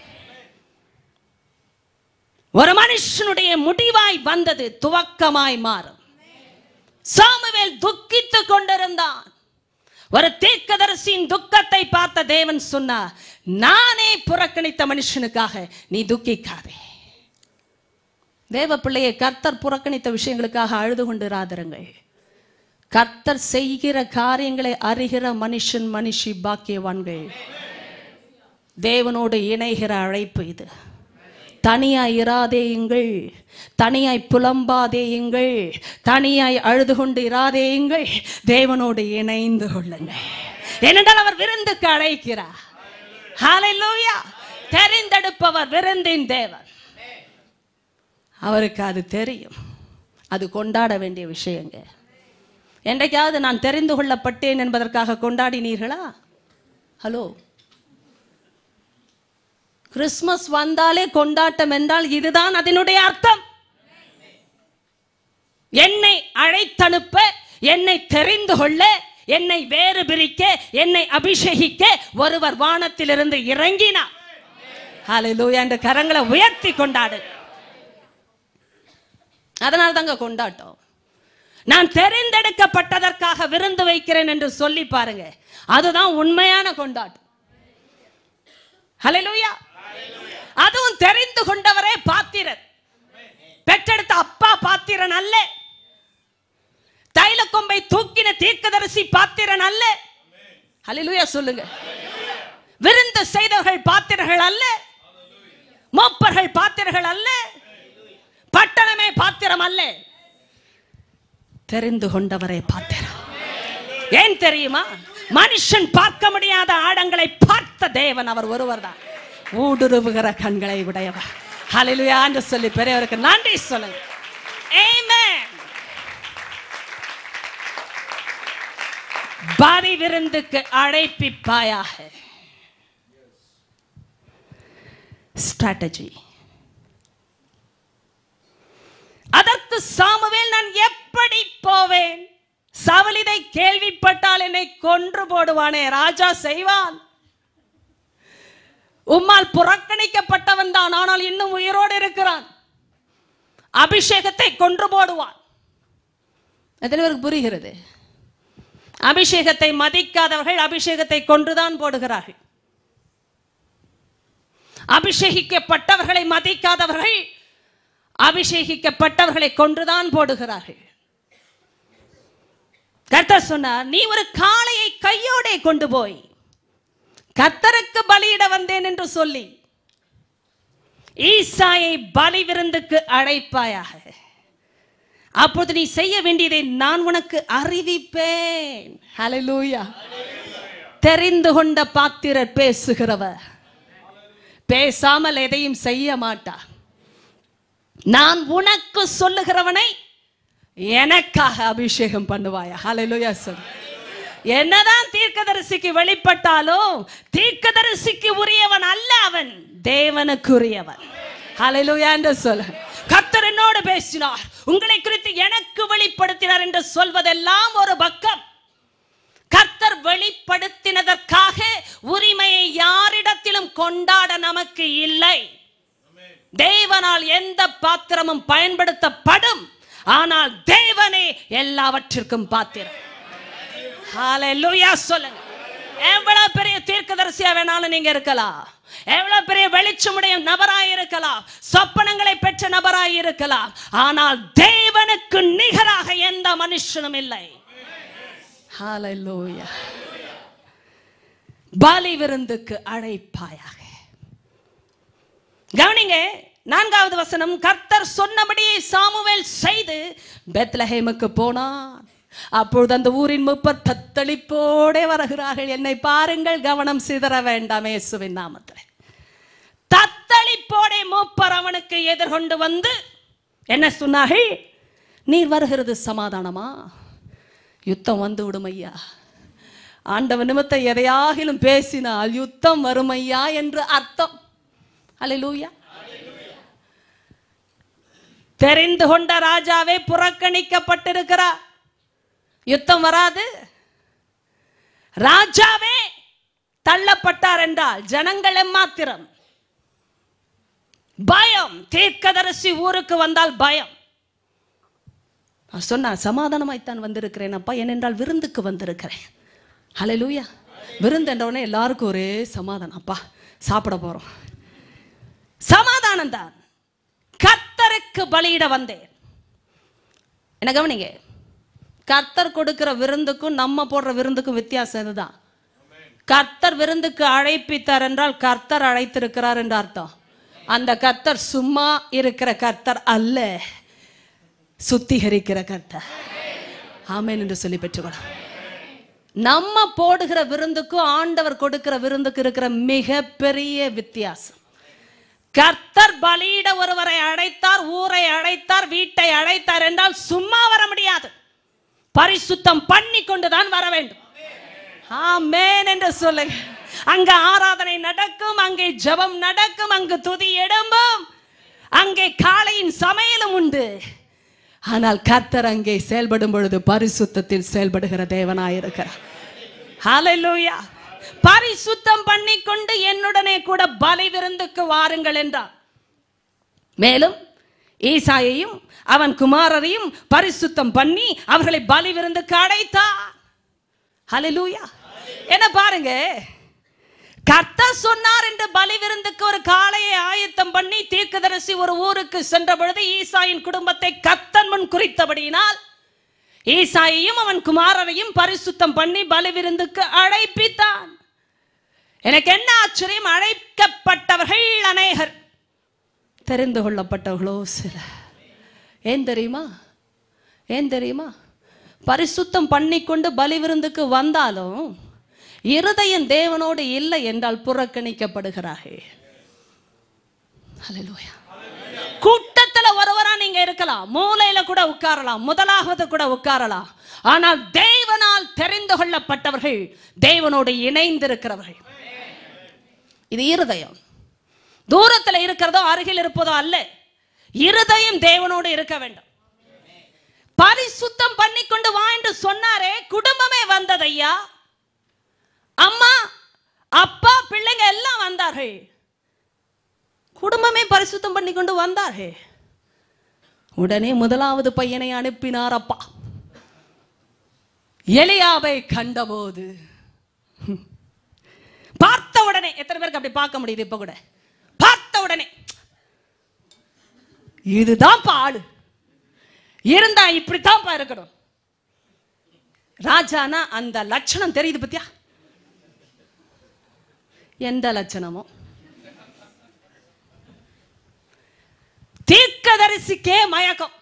ஒரு மனுஷனுடைய முடிவாய் வந்தது துவக்கமாய் மாறும் சாமுவேல் துக்கித்துக் கொண்டிருந்தான் ஒரு தீர்க்கதரிசியின் துக்கத்தை பார்த்த தேவன் சொன்னார் நானே புறக்கணித்த மனுஷனுக்காக நீ துக்கிக்காதே தேவ பிள்ளையை கர்த்தர் புறக்கணித்த விஷயங்களுக்காக அழுது கொண்டிராதிருங்கள் கர்த்தர் செய்கிற காரியங்களை அறிகிற மனுஷன் மனுஷி பாக்கியவான்கள் தேவனோடு இணைகிற அழைப்பு இது தனியாய் இராதேயுங்கள் தனியாய் புலம்பாதேயுங்கள் தனியாய் அழுது கொண்டு இராதேயுங்கள் தேவனோடு இணைந்து கொள்ளுங்கள் ஏனென்றால் அவர் விருந்துக்கு அழைக்கிறார் ஹalleluya தெரிந்தெடுப்பவர் விருந்தின் தேவன் அவருக்கு அது தெரியும் அது கொண்டாட வேண்டிய விஷயங்க என்றைக்காவது நான் தெரிந்து கொள்ளப்பட்டேன் என்பதற்காக கொண்டாடினீர்களா ஹலோ கிறிஸ்மஸ் வந்தாலே கொண்டாட்டம் என்றால் இதுதான் அதனுடைய அர்த்தம் என்னை அழைத்தனுப்ப என்னை தெரிந்து கொள்ள என்னை வேறு பிரிக்க என்னை அபிஷேகிக்க ஒருவர் வானத்திலிருந்து இறங்கினார் ஹalleluya என்ற கரங்களை உயர்த்தி கொண்டாடு அதனால தாங்க கொண்டாட்டம் நான் தெரிந்தெடுக்கப்பட்டதற்காக விருந்து வைக்கிறேன் என்று சொல்லி பாருங்க அதுதான் உண்மையான கொண்டாட்டம் ஹalleluya அதுவும் தெரிந்து கொண்டவரே பாத்திரர் பெற்றெடுத்த அப்பா பாத்திரன் அல்ல தைல கொம்பை தூக்கின தீர்க்கதரிசி பாத்திரன் அல்ல ஹalleluya சொல்லுங்க விருந்து செய்தவர்கள் பாத்திரர்கள் அல்ல மூப்பர்கள் பாத்திரர்கள் அல்ல பட்டணமே பாத்திரம் அல்ல தெரிந்து கொண்டவரே பாத்திரம் ஏன் தெரியுமா மனுஷன் பார்க்க முடியாத ஆடங்களை பார்த்த தேவன் அவர் ஒருவர் தான் ஊடுருவுகிற கண்களை உடையவர் ஹalleluya என்று சொல்லி பெரியவருக்கு நன்றி சொல்லுங்க Amen. பலி விருந்துக்கு அழைப்பிப்பாயாக ஸ்ட்ராட்டஜி அதற்கு சாமுவேல் நான் எப்படி போவேன் சவுல் இதை கேள்விப்பட்டால் என்னை கொன்று போடுவானே ராஜா செய்வான் உம்மால் புறக்கணிக்கப்பட்டவன் தான் ஆனால் இன்னும் உயிரோடு இருக்கிறான் அபிஷேகத்தை கொன்று போடுவான் எத்தனை பேருக்கு புரிகிறது அபிஷேகத்தை மதிக்காதவர்கள் அபிஷேகத்தை கொன்றுதான் போடுகிறார்கள் அபிஷேகிக்கப்பட்டவர்களை மதிக்காதவர்கள் அபிஷேகிக்கப்பட்டவர்களை கொன்றுதான் போடுகிறார்கள் கர்த்தர் சொன்னார் நீ ஒரு காளையை கையோடே கொண்டு போய் கர்த்தருக்கு பலியிட வந்தேன் என்று சொல்லி ஈசாயை பலி விருந்துக்கு அழைப்பாயாக அப்போது நீ செய்ய வேண்டியதை நான் உனக்கு அறிவிப்பேன் ஹalleluya தெரிந்து கொண்ட பாத்திரர் பேசுகிறவர் பேசாமல் எதையும் செய்ய மாட்டார் நான் உனக்கு சொல்லுகிறவனை எனக்காக அபிஷேகம் பண்ணுவாயா ஹalleluya சொல் என்னதான் தீர்க்கதரிசிக்கு வெளிப்பட்டாலும் தீர்க்கதரிசிக்கு உரியவன் அல்ல அவன் தேவனுக்குரியவன் ஹalleluya என்று சொல்ல கர்த்தர் என்னோடு பேசினார் உங்களை குறித்து எனக்கு வெளிப்படுத்தினார் என்று சொல்வதெல்லாம் ஒரு பக்கம் கர்த்தர் வெளிப்படுத்தினதற்காக உரிமையை யாரிடத்திலும் கொண்டாட நமக்கு இல்லை தேவனால் எந்த பாத்திரமும் பயன்படுத்தப்படும் ஆனால் தேவனே எல்லாவற்றிற்கும் பாத்திரம் ஹalleluya சொல்லுங்க எவ்வளவு பெரிய தீர்க்கதரிசியா வேணாலும் நீங்க இருக்கலாம் எவ்வளவு பெரிய வெளிச்சமுடைய நபராய் இருக்கலாம் சொப்பனங்களை பெற்ற நபராய் இருக்கலாம் ஆனால் தேவனுக்கு நிகராக எந்த மனுஷனும் இல்லை ஹalleluya பலி விருந்துக்கு அழைப்பாயாக கவனிங்க நான்காவது வசனம் கர்த்தர் சொன்னபடியே சாமுவேல் செய்து பெத்லஹேமுக்கு போனான் அப்பொழுது அந்த ஊரின் முப்பர் தத்தளிப்போடே வருகிறார்கள் என்னை பாருங்கள் கவனம் சிதற வேண்டாம் இயேசுவின் நாமத்தில் தத்தளிப்போடே மூப்பர் அவனுக்கு எதிர்கொண்டு வந்து என்ன சொன்னார்கள் நீர் வருகிறது சமாதானமா யுத்தம் வந்து விடும் ஐயா ஆண்டவன் நிமித்தம் எதையாகிலும் பேசினால் யுத்தம் வரும் ஐயா என்று அர்த்தம் அல்லேலூயா தெரிந்து கொண்ட ராஜாவே புறக்கணிக்கப்பட்டிருக்கிறார் யுத்தம் வராது ராஜாவே தள்ளப்பட்டார் என்றால் ஜனங்கள் எம்மாத்திரம் பயம் தீர்க்கதரிசி ஊருக்கு வந்தால் பயம் சொன்னார் சமாதானமாய்த்தான் வந்திருக்கிறேன் அப்பா ஏனென்றால் விருந்துக்கு வந்திருக்கிறேன் ஹalleluya விருந்து என்ற உடனே எல்லாருக்கும் ஒரே சமாதானம் அப்பா சாப்பிட போறோம் சமாதானம் தான் கர்த்தருக்கு பலியிட வந்தேன் என்ன கவனிங்க கர்த்தர் கொடுக்கிற விருந்துக்கும் நம்ம போடுற விருந்துக்கும் வித்தியாசம் இதுதான் கர்த்தர் விருந்துக்கு அழைப்பித்தார் என்றால் கர்த்தர் அழைத்திருக்கிறார் என்று அர்த்தம் அந்த கர்த்தர் சும்மா இருக்கிற கர்த்தர் அல்ல சுத்திகரிக்கிற கர்த்தர் ஆமென் என்று சொல்லி பெற்றுக்கொள்ள நம்ம போடுகிற விருந்துக்கும் ஆண்டவர் கொடுக்கிற விருந்துக்கு இருக்கிற மிகப்பெரிய வித்தியாசம் கர்த்தர் பலியிட ஒருவரை அழைத்தார் ஊரை அழைத்தார் வீட்டை அழைத்தார் என்றால் சும்மா வர முடியாது பரிசுத்தம் பண்ணி கொண்டுதான் வர வேண்டும் ஆமென் என்று சொல்லுங்க அங்க ஆராதனை நடக்கும் அங்கே ஜெபம் நடக்கும் அங்கு துதி எடும்பும் அங்கே காலையின் சமையலும் உண்டு ஆனால் கர்த்தர் அங்கே செயல்படும் பொழுது பரிசுத்தத்தில் செயல்படுகிற தேவனாயிருக்கிறார் ஹalleluya பரிசுத்தம் பண்ணிக்கொண்டு என்னுடனே கூட பலி விருந்துக்கு வாருங்கள் என்றார் மேலும் ஈசாயையும் அவன் குமாரரையும் பரிசுத்தம் பண்ணி அவர்களை பலி விருந்துக்கு அழைத்தார் ஹalleluya என்ன பாருங்க கர்த்தர் சொன்னார் என்று பலி விருந்துக்கு ஒரு காளையை ஆயத்தம் பண்ணி தீர்க்கதரிசி ஒரு ஊருக்கு சென்ற பொழுது ஈசாயின் குடும்பத்தை கர்த்தன் முன் குறித்தபடியினால் ஈசாயையும் அவன் குமாரரையும் பரிசுத்தம் பண்ணி பலி விருந்துக்கு அழைப்பித்தான் எனக்கு என்ன ஆச்சரியம் அழைக்கப்பட்டவர்கள் அநேகர் தெரிந்து கொள்ளப்பட்டவர்களோ சில ஏன் தெரியுமா ஏன் தெரியுமா பரிசுத்தம் பண்ணிக்கொண்டு பலி விருந்துக்கு வந்தாலும் இருதயம் தேவனோடு இல்லை என்றால் புறக்கணிக்கப்படுகிறார்கள் ஹalleluya கூட்டத்துல ஒருவரா நீங்க இருக்கலாம் மூலையில கூட உட்காரலாம் முதலாவது கூட உட்காரலாம் ஆனால் தேவனால் தெரிந்து கொள்ளப்பட்டவர்கள் தேவனோடு இணைந்திருக்கிறவர்கள் இது இருதயம் தூரத்துல இருக்கிறதோ அருகில் இருப்பதோ அல்ல இருதயம் தேவனோடு இருக்க வேண்டும் பரிசுத்தம் பண்ணிக்கொண்டு வா என்று சொன்னாரே குடும்பமே வந்ததையா அம்மா அப்பா பிள்ளைங்க எல்லாம் வந்தார்கள் குடும்பமே பரிசுத்தம் பண்ணி கொண்டு வந்தார்கள் உடனே முதலாவது பையனை அனுப்பினார் அப்பா எலியாவை கண்டபோது பார்த்த உடனே எத்தனை பேருக்கு அப்படி பார்க்க முடியுது இப்ப கூட பார்த்த உடனே இதுதான் ஆளு இருந்தா இப்படித்தான்ப்பா இருக்கணும் ராஜானா அந்த லட்சணம் தெரியுது பத்தியா எந்த லட்சணமோ தீர்க்கதரிசிக்கே மயக்கம்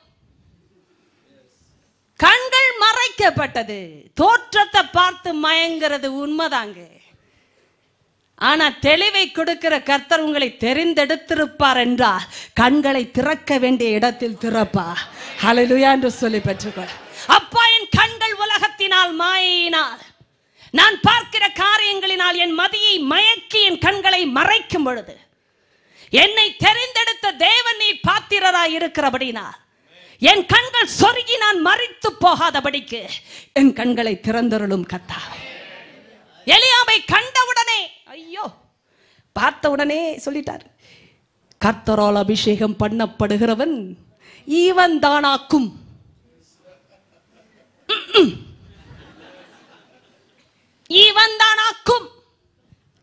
கண்கள் மறைக்கப்பட்டது தோற்றத்தை பார்த்து மயங்கிறது உண்மைதாங்க ஆனா தெளிவை கொடுக்கிற கர்த்தர் உங்களை தெரிந்தெடுத்திருப்பார் என்றால் கண்களை திறக்க வேண்டிய இடத்தில் திறப்பா ஹalleluya என்று சொல்லி பெற்றுக்கொள் அப்பா என் கண்கள் உலகத்தினால் மாயினால் நான் பார்க்கிற காரியங்களினால் என் மதியை மயக்கி என் கண்களை மறைக்கும் பொழுது என்னை தெரிந்தெடுத்த தேவன் நீ பாத்திரராய் இருக்கிறபடினால் என் கண்கள் சொருகி நான் மறித்து போகாதபடிக்கு என் கண்களை திறந்தருளும் கத்தா எலியாவை கண்டவுடனே ஐயோ பார்த்த உடனே சொல்லிட்டார் கர்த்தரால் அபிஷேகம் பண்ணப்படுகிறவன் இவன் தானாக்கும் இவன் தானாக்கும்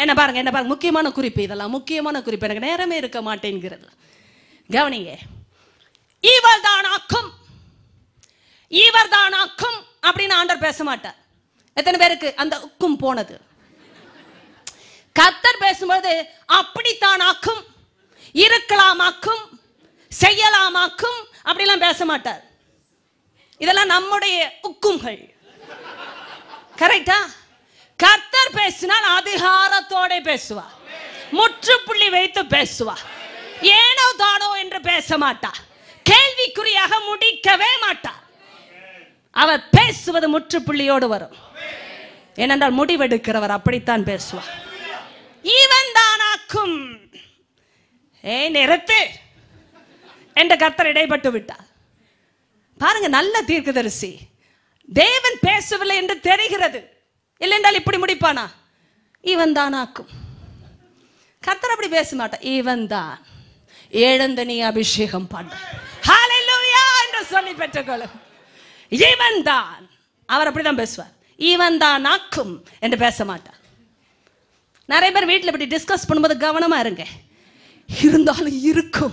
என்ன பாருங்க என்ன பாருங்க முக்கியமான குறிப்பு இதெல்லாம் முக்கியமான குறிப்பு எனக்கு நேரமே இருக்க மாட்டேங்கிறது கவனிங்க இவள் தான் ஆக்கும் இவர் தான் ஆக்கும் அப்படின்னு ஆண்டர் பேச மாட்டார் எத்தனை பேருக்கு அந்த உக்கும் போனது கர்த்தர் பேசும்போது அப்படித்தான் ஆக்கும் இருக்கலாமாக்கும் செய்யலாமாக்கும் அப்படிலாம் பேச மாட்டார் இதெல்லாம் நம்முடைய உக்கும்கள் கரெக்டா கர்த்தர் பேசினால் அதிகாரத்தோட பேசுவார் முற்றுப்புள்ளி வைத்து பேசுவார் ஏனோ தானோ என்று பேச மாட்டார் கேள்விக்குறியாக முடிக்கவே மாட்டார் அவர் பேசுவது முற்றுப்புள்ளியோடு வரும் ஏனென்றால் முடிவெடுக்கிறவர் அப்படித்தான் பேசுவார் இவன் தானாக்கும் ஏ நிறுத்து என்ற கர்த்தர் இடைப்பட்டு விட்டார் பாருங்க நல்ல தீர்க்கதரிசி தேவன் பேசவில்லை என்று தெரிகிறது இல்லைன்றால் இப்படி முடிப்பானா இவன் தானாக்கும் கர்த்தர் அப்படி பேச மாட்டான் இவன் தான் எழுந்த நீ அபிஷேகம் பண்ண ஹalleluya என்று சொல்லி பெற்றுக்கொள்ளும் இவன் தான் அவர் அப்படிதான் பேசுவார் இவன் தான் ஆக்கும் என்று பேச மாட்டார் நிறைய பேர் வீட்டில் இப்படி டிஸ்கஸ் பண்ணும்போது கவனமா இருங்க இருந்தாலும் இருக்கும்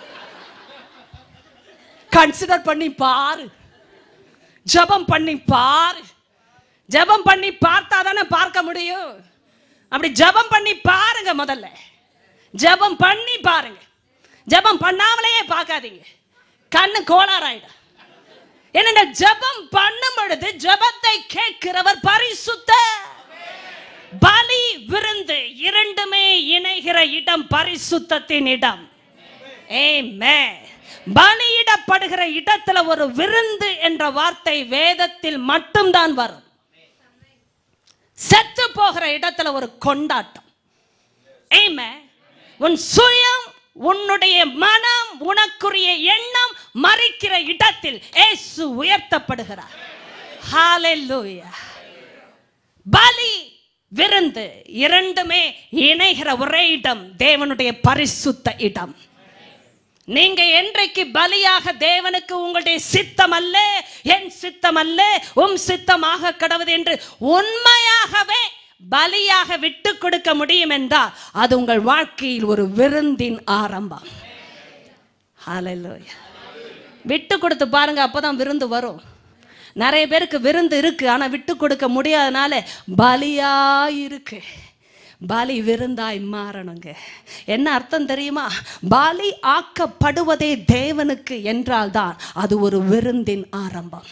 கன்சிடர் பண்ணி பாரு ஜெபம் பண்ணி பாரு ஜெபம் பண்ணி பார்த்தா தானே பார்க்க முடியும் அப்படி ஜெபம் பண்ணி பாருங்க முதல்ல ஜெபம் பண்ணி பாருங்க ஜெபம் பண்ணாமலேயே பார்க்காதீங்க கண்ணு கோளாறாயிடும் என்னென்ன ஜெபம் பண்ணும் பொழுது ஜெபத்தை கேட்கிறவர் பரிசுத்த பலி விருந்து இரண்டுமே இணைகிற இடம் பரிசுத்தத்தின் இடம் Amen. பலியிடப்படுகிற இடத்துல ஒரு விருந்து என்ற வார்த்தை வேதத்தில் மட்டும்தான் வரும் செத்து போகிற இடத்துல ஒரு கொண்டாட்டம் Amen. உன் சுயம் உன்னுடைய மனம் உனக்குரிய எண்ணம் மறிக்கிற இடத்தில் இயேசு உயர்த்தப்படுகிறார் ஹalleluya பலி விருந்து இரண்டுமே இணைகிற ஒரே இடம் தேவனுடைய பரிசுத்த இடம் நீங்க என்றைக்கு பலியாக தேவனுக்கு உங்களுடைய சித்தம் அல்ல என் சித்தம் அல்ல உம் சித்தமாக கடவுது என்று உண்மையாகவே பலியாக விட்டு கொடுக்க முடியும் என்றால் அது உங்கள் வாழ்க்கையில் ஒரு விருந்தின் ஆரம்பம் ஹalleluya விட்டு கொடுத்து பாருங்க அப்பதான் விருந்து வரும் நிறைய பேருக்கு விருந்து இருக்கு ஆனா விட்டு கொடுக்க முடியாதனால பலியா இருக்கு பலி விருந்தாய் மாறணுங்க என்ன அர்த்தம் தெரியுமா பலி ஆக்கப்படுவதே தேவனுக்கு என்றால்தான் அது ஒரு விருந்தின் ஆரம்பம்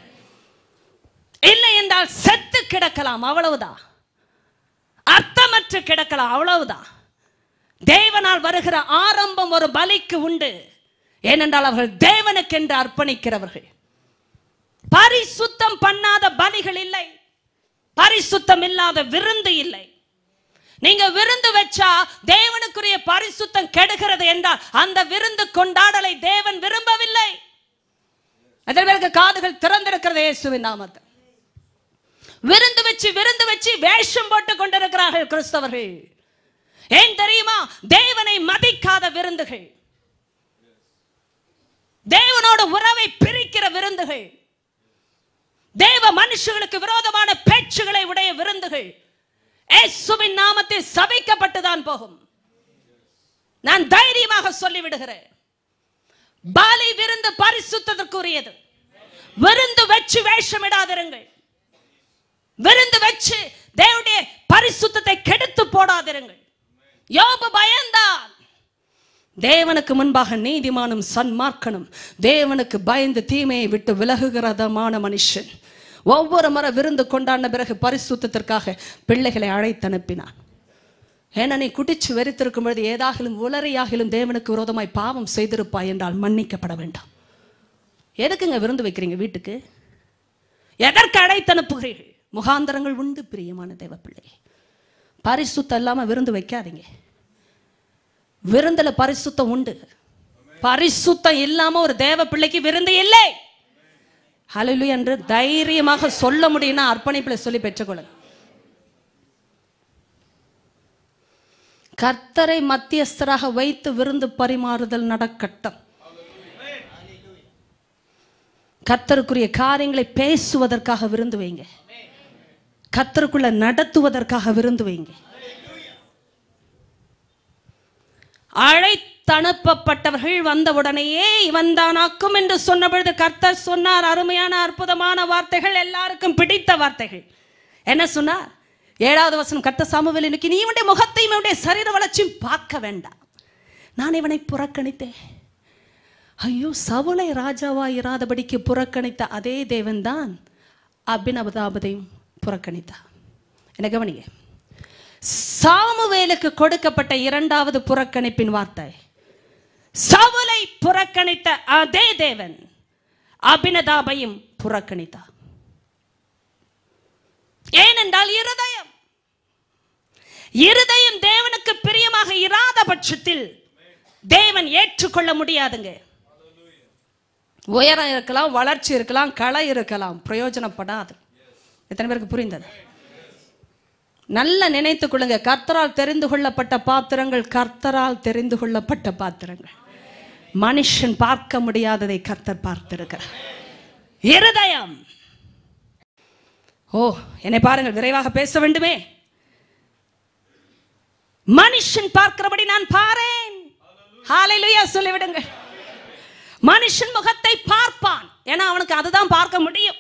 இல்லை என்றால் செத்து கிடக்கலாம் அவ்வளவுதான் அர்த்தமற்று கிடக்கலாம் அவ்வளவுதான் தேவனால் வருகிற ஆரம்பம் ஒரு பலிக்கு உண்டு ஏனென்றால் அவர்கள் தேவனுக்கென்று அர்ப்பணிக்கிறவர்கள் பரிசுத்தம் பண்ணாத பலிகள் இல்லை பரிசுத்தம் இல்லாத விருந்து இல்லை நீங்க விருந்து வச்சா தேவனுக்குரிய பரிசுத்தம் கெடுகிறது என்றால் அந்த விருந்து கொண்டாடலை தேவன் விரும்பவில்லை அதில் பேருக்கு காதுகள் திறந்திருக்கிறது இயேசுவின் நாமத்தில் விருந்து வச்சு விருந்து வச்சு வேஷம் போட்டு கொண்டிருக்கிறார்கள் கிறிஸ்தவர்கள் ஏன் தெரியுமா தேவனை மதிக்காத விருந்துகள் தேவனோட உறவை பிரிக்கிற விருந்துகள் தேவ மனுஷர்களுக்கு விரோதமான பேச்சுகளை உடைய விருந்துகள் இயேசுவின் நாமத்தில் சபிக்கப்பட்டுதான் போகும் நான் தைரியமாக சொல்லிவிடுகிறேன் பாலி விருந்து பரிசுத்ததற்குரியது விருந்து வச்சு வேஷமிடாதிருங்கள் விருந்து வச்சு தேவனுடைய பரிசுத்தத்தை கெடுத்து போடாதிருங்கள் யோபு பயந்தான் தேவனுக்கு முன்பாக நீதிமானும் சன்மார்க்கனும் தேவனுக்கு பயந்து தீமையை விட்டு விலகுகிறதமான மனுஷன் ஒவ்வொரு முறை விருந்து கொண்டாடின பிறகு பரிசுத்தத்திற்காக பிள்ளைகளை அழைத்து அனுப்பினான் ஏன்னா நீ குடிச்சு வெறித்திருக்கும் பொழுது ஏதாகிலும் உளறியாகிலும் தேவனுக்கு விரோதமாய் பாவம் செய்திருப்பாய் என்றால் மன்னிக்கப்பட வேண்டாம் எதுக்குங்க விருந்து வைக்கிறீங்க வீட்டுக்கு எதற்கு அழைத்து அனுப்புகிறீர்கள் முகாந்தரங்கள் உண்டு பிரியமான தேவ பிள்ளை பரிசுத்தம் இல்லாம விருந்து வைக்காதீங்க விருந்துல பரிசுத்தம் உண்டு பரிசுத்தம் இல்லாம ஒரு தேவ பிள்ளைக்கு விருந்து இல்லை ஹalleluya என்று தைரியமாக சொல்ல முடியும்னா அர்ப்பணிப்பில் சொல்லி பெற்றுக்கொள்ளுங்க கர்த்தரை மத்தியஸ்தராக வைத்து விருந்து பரிமாறுதல் நடக்கட்டும் கர்த்தருக்குரிய காரியங்களை பேசுவதற்காக விருந்து வைங்க கர்த்தருக்குள்ள நடத்துவதற்காக விருந்து வைங்க அழைத்தனுப்பப்பட்டவர்கள் வந்தவுடனேயே இவன் தானாக்கும் என்று சொன்ன பொழுது கர்த்தர் சொன்னார் அருமையான அற்புதமான வார்த்தைகள் எல்லாருக்கும் பிடித்த வார்த்தைகள் என்ன சொன்னார் ஏழாவது வசனம் கர்த்த சாமுவேல் இன்னைக்கு நீ இவனுடைய முகத்தையும் இவனுடைய சரீர வளர்ச்சியும் பார்க்க வேண்டாம் நான் இவனை புறக்கணித்தேன் ஐயோ சவுளை ராஜாவாய் இராதபடிக்கு புறக்கணித்த அதே தேவன்தான் அபினவதாபதையும் புறக்கணித்தார் என்ன கவனிங்க சாமுவேலுக்கு கொடுக்கப்பட்ட இரண்டாவது புறக்கணிப்பின் வார்த்தை சவுலை புறக்கணித்த அதே தேவன் அபினதாபையும் புறக்கணித்தார் ஏனென்றால் இருதயம் இருதயம் தேவனுக்கு பிரியமாக இராத பட்சத்தில் தேவன் ஏற்றுக்கொள்ள முடியாதுங்க உயரம் இருக்கலாம் வளர்ச்சி இருக்கலாம் களை இருக்கலாம் பிரயோஜனப்படாது எத்தனை பேருக்கு புரிந்தது நல்ல நினைத்துக் கொள்ளுங்க கர்த்தரால் தெரிந்து கொள்ளப்பட்ட பாத்திரங்கள் கர்த்தரால் தெரிந்து கொள்ளப்பட்ட பாத்திரங்கள் மனுஷன் பார்க்க முடியாததை கர்த்தர் பார்த்திருக்கிறார் இருதயம் ஓ என்னை பாருங்கள் விரைவாக பேச வேண்டுமே மனுஷன் பார்க்கிறபடி நான் பாரேன் ஹalleluya சொல்லிவிடுங்கள் மனுஷன் முகத்தை பார்ப்பான் ஏன்னா அவனுக்கு அதுதான் பார்க்க முடியும்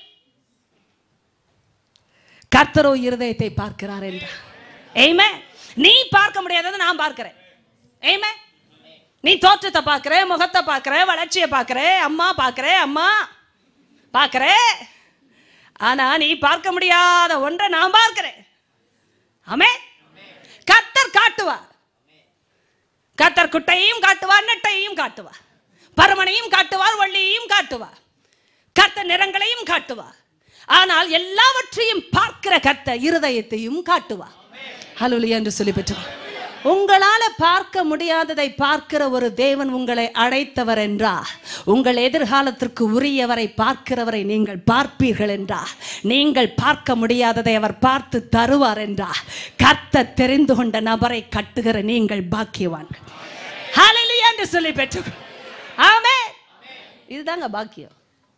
கர்த்தரோ இருதயத்தை பார்க்கிறார் என்றார் ஏமே நீ பார்க்க முடியாததை நான் பார்க்கிறேன் ஏமே நீ தோற்றத்தை பார்க்கிற முகத்தை பார்க்கிற வளர்ச்சியை பார்க்கிற அம்மா பார்க்கிற அம்மா பார்க்கிற ஆனா நீ பார்க்க முடியாத ஒன்றை நான் பார்க்கிறேன் ஆமே கர்த்தர் காட்டுவார் கர்த்தர் குட்டையையும் காட்டுவார் நெட்டையையும் காட்டுவார் பருமனையும் காட்டுவார் வள்ளியையும் காட்டுவார் கர்த்தர் நிறங்களையும் காட்டுவார் ஆனால் எல்லாவற்றையும் பார்க்கிற கர்த்தர் இருதயத்தையும் காட்டுவார் ஹலோலி என்று சொல்லி பெற்றுவார் உங்களால பார்க்க முடியாததை பார்க்கிற ஒரு தேவன் உங்களை அழைத்தவர் என்றார் உங்கள் எதிர்காலத்திற்கு உரியவரை பார்க்கிறவரை நீங்கள் பார்ப்பீர்கள் என்றார் நீங்கள் பார்க்க முடியாததை அவர் பார்த்து தருவார் என்றார் கர்த்தர் தெரிந்து கொண்ட நபரை கட்டுகிற நீங்கள் பாக்கியவான்கள் ஹalleluya என்று சொல்லி பெற்று ஆமே இதுதாங்க பாக்கியம்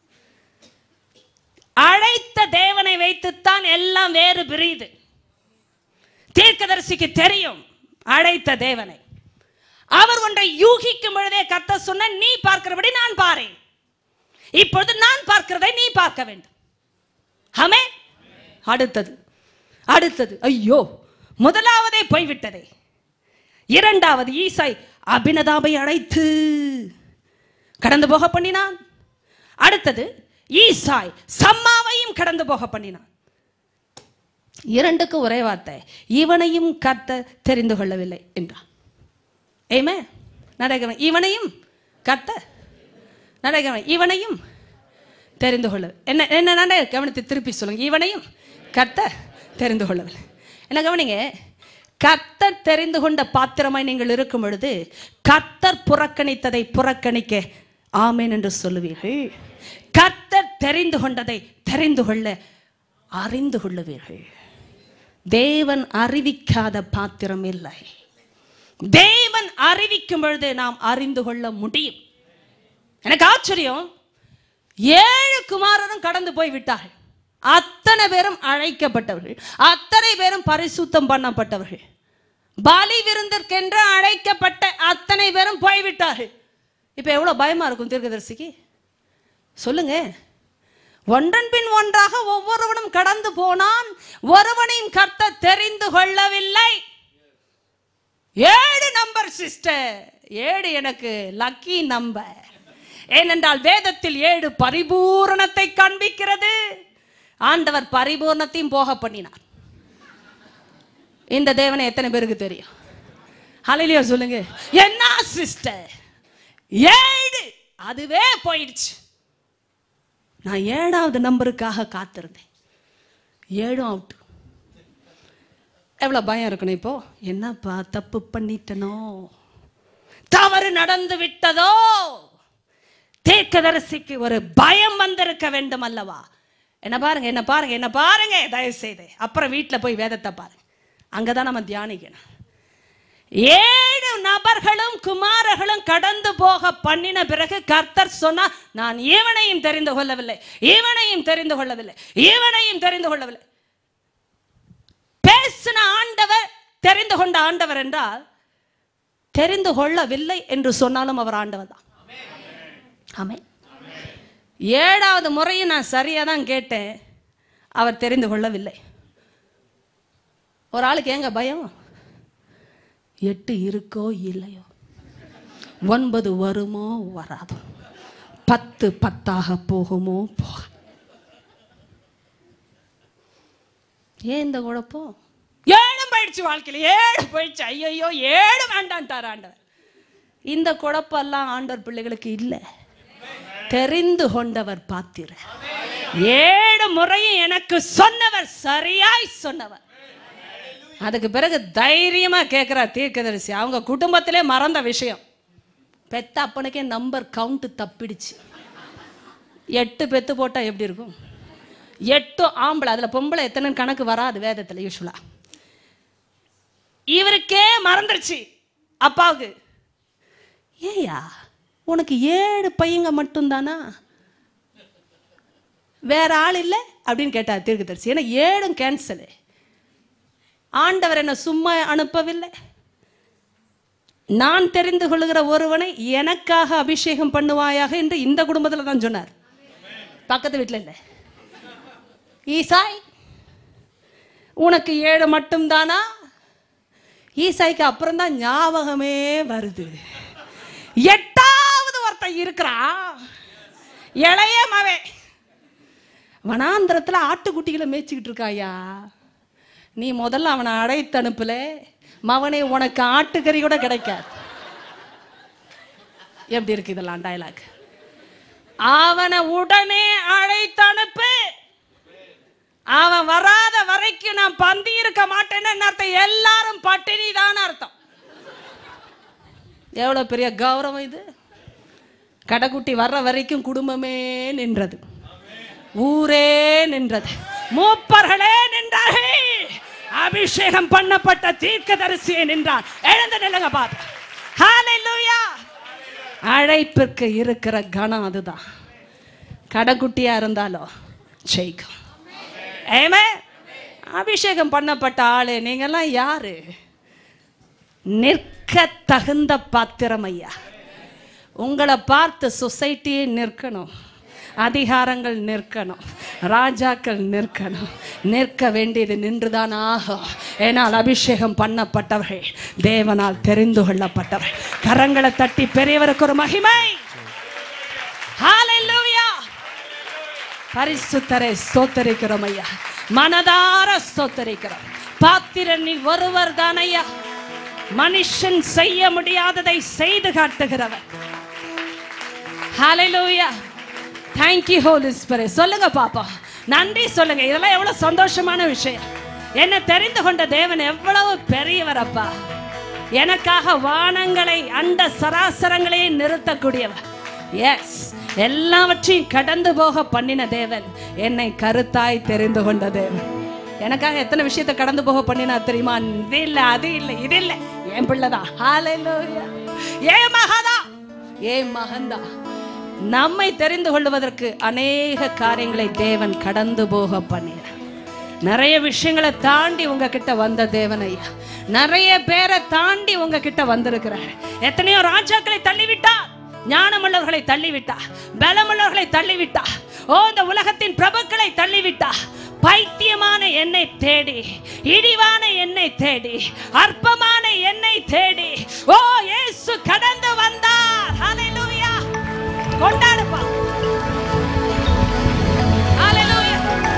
அழைத்த தேவனை வைத்துத்தான் எல்லாம் வேறு பிரியுது தீர்க்கதரிசிக்கு தெரியும் அழைத்த தேவனை அவர் ஒன்றை யூகிக்கும் பொழுதே கத்த சொன்ன நீ பார்க்கிறபடி நான் பாரேன் இப்பொழுது நான் பார்க்கிறதை நீ பார்க்க வேண்டும் ஆமே அடுத்தது அடுத்தது ஐயோ முதலாவதே போய்விட்டதே இரண்டாவது ஈசாய் அபினதாபை அழைத்து கடந்து போக பண்ணினான் அடுத்தது ஈசாய் சம்மாவையும் கடந்து போக பண்ணினான் இரண்டுக்கு ஒரே வார்த்தை இவனையும் கர்த்த தெரிந்து கொள்ளவில்லை என்றான் ஏமே நடக்கிறவன் இவனையும் கர்த்த நடக்கிறவன் இவனையும் தெரிந்து கொள்ள என்ன என்ன நட கவனித்து திருப்பி சொல்லுங்க இவனையும் கர்த்த தெரிந்து கொள்ளவில்லை என்ன கவனிங்க கர்த்தர் தெரிந்து கொண்ட பாத்திரமாய் நீங்கள் இருக்கும் பொழுது கர்த்தர் புறக்கணித்ததை புறக்கணிக்க ஆமேன் என்று சொல்லுவீர்கள் கர்த்தர் தெரிந்து கொண்டதை தெரிந்து கொள்ள அறிந்து கொள்ளுவீர்கள் தேவன் அறிவிக்காத பாத்திரம் இல்லை தேவன் அறிவிக்கும் பொழுது நாம் அறிந்து கொள்ள முடியும் எனக்கு ஆச்சரியம் ஏழு குமாரரும் கடந்து போய் விட்டார்கள் அத்தனை பேரும் அழைக்கப்பட்டவர்கள் அத்தனை பேரும் பரிசுத்தம் பண்ணப்பட்டவர்கள் பலி விருந்திற்கென்று அழைக்கப்பட்ட அத்தனை பேரும் போய்விட்டார்கள் இப்போ எவ்வளோ பயமா இருக்கும் தீர்க்கதரிசிக்கு சொல்லுங்க ஒன்றன் பின் ஒன்றாக ஒவ்வொருவனும் கடந்து போனான் ஒருவனையும் கர்த்த தெரிந்து கொள்ளவில்லை ஏழு நம்பர் சிஸ்டர் ஏழு எனக்கு லக்கி நம்பர் ஏனென்றால் வேதத்தில் ஏழு பரிபூரணத்தை காண்பிக்கிறது ஆண்டவர் பரிபூர்ணத்தையும் போக பண்ணினார் இந்த தேவனை எத்தனை பேருக்கு தெரியும் ஹalleluya சொல்லுங்க என்ன சிஸ்டர் ஏழு அதுவே போயிடுச்சு நான் ஏழாவது நம்பருக்காக காத்திருந்தேன் ஏழும் அவுட் எவ்வளோ பயம் இருக்கணும் இப்போ என்னப்பா தப்பு பண்ணிட்டனோ தவறு நடந்து விட்டதோ தீர்க்கதரிசிக்கு ஒரு பயம் வந்திருக்க வேண்டும் அல்லவா என்ன பாருங்க என்ன பாருங்க என்ன பாருங்க தயவு செய்து அப்புறம் வீட்டில் போய் வேதத்தை பாருங்க அங்கதான் நம்ம தியானிக்கணும் ஏழு நபர்களும் குமாரர்களும் கடந்து போக பண்ணின பிறகு கர்த்தர் சொன்னா நான் இவனையும் தெரிந்து கொள்ளவில்லை இவனையும் தெரிந்து கொள்ளவில்லை இவனையும் தெரிந்து கொள்ளவில்லை பேசின ஆண்டவர் தெரிந்து கொண்ட ஆண்டவர் என்றால் தெரிந்து கொள்ளவில்லை என்று சொன்னாலும் அவர் ஆண்டவர் தான் ஆமென் ஏழாவது முறையும் நான் சரியாக தான் கேட்டேன் அவர் தெரிந்து கொள்ளவில்லை ஒரு ஆளுக்கு ஏங்க பயம் எட்டு இருக்கோ இல்லையோ ஒன்பது வருமோ வராதோ பத்து பத்தாக போகுமோ போக ஏன் இந்த குழப்பம் ஏழும் போயிடுச்சு வாழ்க்கையில் ஏழு போயிடுச்சு ஐயோ ஏழு வேண்டான்ட்டார் ஆண்டவர் இந்த குழப்பெல்லாம் ஆண்டவர் பிள்ளைகளுக்கு இல்லை தெரிந்து கொண்டவர் பாத்திர ஏழு முறையும் எனக்கு சொன்னவர் சரியாய் சொன்னவர் அதுக்கு பிறகு தைரியமா கேட்கிறார் தீர்க்கதரிசி அவங்க குடும்பத்திலே மறந்த விஷயம் பெத்த அப்பனுக்கே நம்பர் கவுண்ட் தப்பிடுச்சு எட்டு பெத்து போட்டா எப்படி இருக்கும் எட்டு ஆம்பளை அதுல பொம்பளை எத்தனைன்னு கணக்கு வராது வேதத்துல யூஸ்வலா இவருக்கே மறந்துருச்சு அப்பாவுக்கு ஏயா உனக்கு ஏழு பையங்க மட்டும்தானா வேற ஆள் இல்லை அப்படின்னு கேட்டார் தீர்க்கதரிசி ஏன்னா ஏழும் கேன்சலு ஆண்டவர் என்ன சும்மா அனுப்பவில்லை நான் தெரிந்து கொள்ளுகிற ஒருவனை எனக்காக அபிஷேகம் பண்ணுவாயாக என்று இந்த குடும்பத்தில் தான் சொன்னார் பக்கத்து வீட்டில் இல்லை ஈசாய் உனக்கு ஏழு மட்டும்தானா ஈசாய்க்கு அப்புறம் தான் ஞாபகமே வருது எட்டாவது ஒருத்தன் இருக்கிறான் இளைய மவே வனாந்திரத்தில் ஆட்டுக்குட்டிகளை மேய்ச்சிக்கிட்டு இருக்காயா நீ முதல்ல அவனை அழைத்து அனுப்பல மவனே உனக்கு ஆட்டுக்கறி கூட கிடைக்காது எப்படி இருக்கு இதெல்லாம் டயலாக் அவனை உடனே அழைத்து அனுப்பு அவன் வராத வரைக்கும் நான் பந்தி இருக்க மாட்டேன்னு அர்த்தம் எல்லாரும் பட்டினி தான் அர்த்தம் எவ்வளவு பெரிய கௌரவம் இது கடைக்குட்டி வர்ற வரைக்கும் குடும்பமே நின்றது ஊரே நின்றது மூப்பர்களே நின்றார்கள் அபிஷேகம் பண்ணப்பட்ட தீர்க்கதரிசியே நின்றார் எழுந்து நில்லுங்க பாத்து ஹalleluya அழைப்பிற்கு இருக்கிற கணம் அதுதான் கடைக்குட்டியா இருந்தாலும் ஜெயிக்கும் ஏமே அபிஷேகம் பண்ணப்பட்ட ஆளு நீங்கெல்லாம் யாரு நிற்க தகுந்த பாத்திரம் ஐயா உங்களை பார்த்து சொசைட்டியே நிற்கணும் அதிகாரங்கள் நிற்கணும் ராஜாக்கள் நிற்கணும் நிற்க வேண்டியது நின்றுதான் ஆகும் ஏனால் அபிஷேகம் பண்ணப்பட்டவர்கள் தேவனால் தெரிந்து கொள்ளப்பட்டவர்கள் கரங்களை தட்டி பெரியவருக்கு ஒரு மகிமை ஹalleluya பரிசுத்தரை ஸ்தோத்தரிக்கிறோம் ஐயா மனதார ஸ்தோத்தரிக்கிறோம் பாத்திரன் நீ ஒருவர் தான் ஐயா மனுஷன் செய்ய முடியாததை செய்து காட்டுகிறவர் ஹalleluya thank you holy spirit சொல்லுங்க பாப்பா நன்றி சொல்லுங்க இதெல்லாம் எவ்வளவு சந்தோஷமான விஷயம் என்ன தெரிந்து கொண்ட தேவன் எவ்வளவு பெரியவர் அப்பா எனக்காக வானங்களை அண்ட சராசரங்களையும் நிறுத்தக்கூடியவர் எஸ் எல்லாவற்றையும் கடந்து போக பண்ணின தேவன் என்னை கருத்தாய் தெரிந்து கொண்ட தேவன் எனக்காக எத்தனை விஷயத்தை கடந்து போக பண்ணினா தெரியுமா இது இல்லை அது இல்லை இது இல்லை என் பிள்ளைதான் ஹalleluya ஏன் மகதா ஏன் மகன்தா நம்மை தெரிந்து கொள்வதற்கு அநேக காரியங்களை தேவன் கடந்து போக பண்ணினார் நிறைய விஷயங்களை தாண்டி உங்ககிட்ட வந்த தேவன் ஐயா நிறைய பேரை தாண்டி உங்ககிட்ட வந்திருக்கிறார் எத்தனையோ ராஜாக்களை தள்ளிவிட்டா ஞானமுள்ளவர்களை தள்ளிவிட்டா பலமுள்ளவர்களை தள்ளிவிட்டா ஓ இந்த உலகத்தின் பிரபுக்களை தள்ளிவிட்டா பைத்தியமான என்னை தேடி இழிவான என்னை தேடி அற்பமான என்னை தேடி ஓ இயேசு கடந்து வந்தார் ஹalleluya கொண்டாடுப்பா ஹalleluya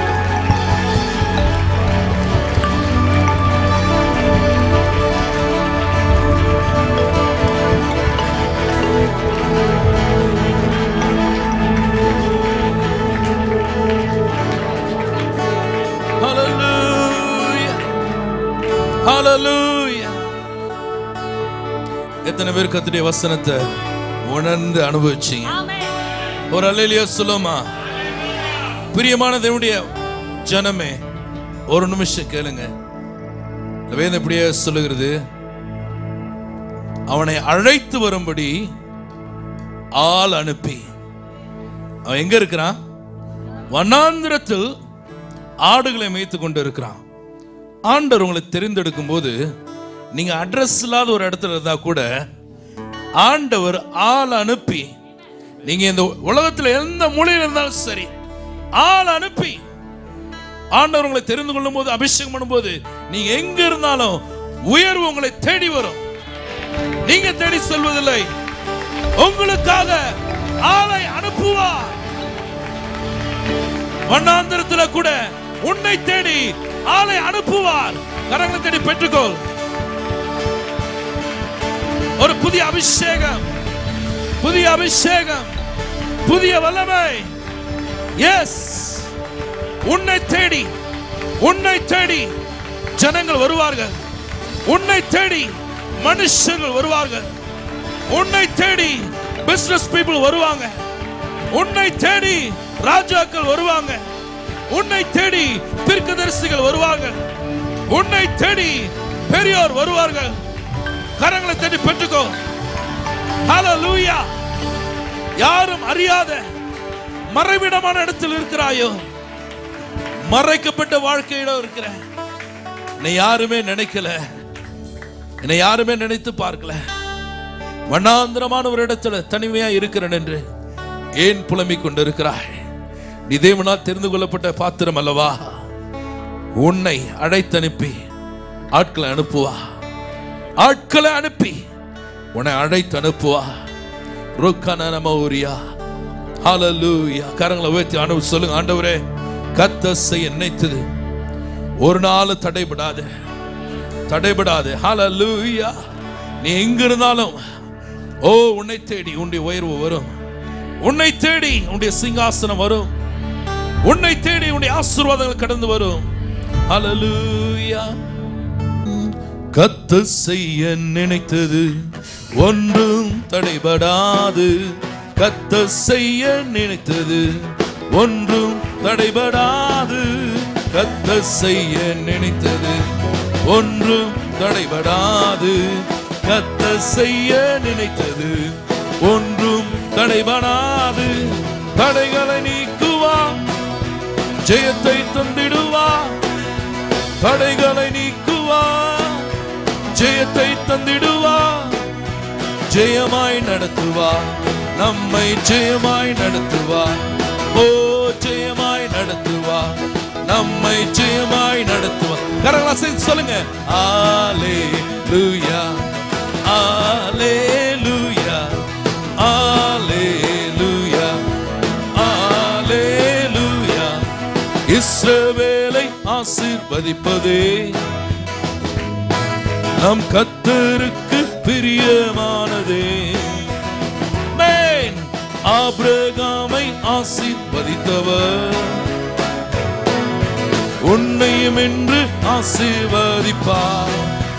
Hallelujah. Hallelujah. எத்தனை பேர் கத்துடைய வசனத்தை உணர்ந்து அனுபவிச்சீங்க ஆமென் ஒரு அலையிலியோ சொல்லுமா பிரியமான தேவனுடைய ஜனமே ஒரு நிமிஷம் கேளுங்க இந்த வேதம் இப்படியே சொல்லுகிறது அவனை அழைத்து வரும்படி ஆள் அனுப்பி அவன் எங்க இருக்கிறான் வனாந்திரத்தில் ஆடுகளை மேய்த்து கொண்டு இருக்கிறான் ஆண்டவர் உங்களை தெரிந்தெடுக்கும் போது நீங்க அட்ரஸ் இல்லாத ஒரு இடத்துல இருந்தா கூட ஆண்டவர் ஆள் அனுப்பி நீங்க இந்த உலகத்துல எந்த மூலையில் இருந்தாலும் சரி ஆள் அனுப்பி ஆண்டவர் உங்களை தெரிந்து கொள்ளும் போது அபிஷேகம் பண்ணும்போது நீங்க எங்க இருந்தாலும் உயர்வு உங்களை தேடி வரும் நீங்க தேடி செல்வதில்லை உங்களுக்காக ஆளை அனுப்புவார் வண்ணாந்திரத்துல கூட உன்னை தேடி ஆளை அனுப்புவார் கரங்களை தேடி பெற்றுக்கொள் ஒரு புதிய அபிஷேகம் புதிய அபிஷேகம் புதிய வல்லமை எஸ் உன்னை தேடி உன்னை தேடி ஜனங்கள் வருவார்கள் உன்னை தேடி மனுஷர்கள் வருவார்கள் உன்னை தேடி பிசினஸ் பீப்புள் வருவாங்க உன்னை தேடி ராஜாக்கள் வருவாங்க உன்னை தேடி தீர்க்கதரிசிகள் வருவார்கள் உன்னை தேடி பெரியோர் வருவார்கள் கரங்களை தேடி பெற்றுக்கோ ஹalleluya யாரும் அறியாத மறைவிடமான இடத்தில் இருக்கிறாயோ மறைக்கப்பட்ட வாழ்க்கையில இருக்கிற என்னை யாருமே நினைக்கல என்னை யாருமே நினைத்து பார்க்கல வண்ணாந்திரமான ஒரு இடத்துல தனிமையா இருக்கிறேன் என்று ஏன் புலம்பிக் கொண்டிருக்கிறாய் நீ தேவனால் தெரிந்து கொள்ளப்பட்ட பாத்திரம் அல்லவா உன்னை அழைத்தனுப்பி ஆட்களை அனுப்புவா ஆட்களை அனுப்பி உன்னை அழைத்து அனுப்புவா ருக்கன நமௌரியா ஹalleluya கரங்களை உயர்த்தி ஆண்டவர் சொல்லுங்க ஆண்டவரே கத்த செய்ய நினைத்தது ஒரு நாள் தடைபடாது தடைபடாது ஹalleluya நீ எங்க இருந்தாலும் ஓ உன்னை தேடி உன்னுடைய உயர்வு வரும் உன்னை தேடி உன்னுடைய சிங்காசனம் வரும் உன்னை தேடி உன்னுடைய ஆசீர்வாதங்கள் கடந்து வரும் ஹalleluya கத்த செய்ய நினைத்தது ஒன்றும் தடைபடாது கத்த செய்ய நினைத்தது ஒன்றும் தடைபடாது கத்த செய்ய நினைத்தது ஒன்றும் தடைபடாது கத்த செய்ய நினைத்தது ஒன்றும் தடைபடாது தடைகளை நீக்குவா ஜெயத்தை தந்திடுவா தடைகளை நீக்குவா ஜெயத்தை தந்திடுவா ஜெயமாய் நடத்துவா நம்மை ஜெயமாய் நடத்துவா ஓ ஜெயமாய் நடத்துவா நம்மை ஜெயமாய் நடத்துவா கரங்களா சேர்த்து சொல்லுங்க ஆலே லூயா ஆலே லூயா ஆலே லூயா ஆலே லூயா இஸ்ரவேலை ஆசீர்வதிப்பதே நம் கத்தருக்கு பிரியமானதே மேன் ஆபிரகாமை ஆசீர்வதித்தவர் உன்னையும் என்று ஆசீர்வதிப்பார்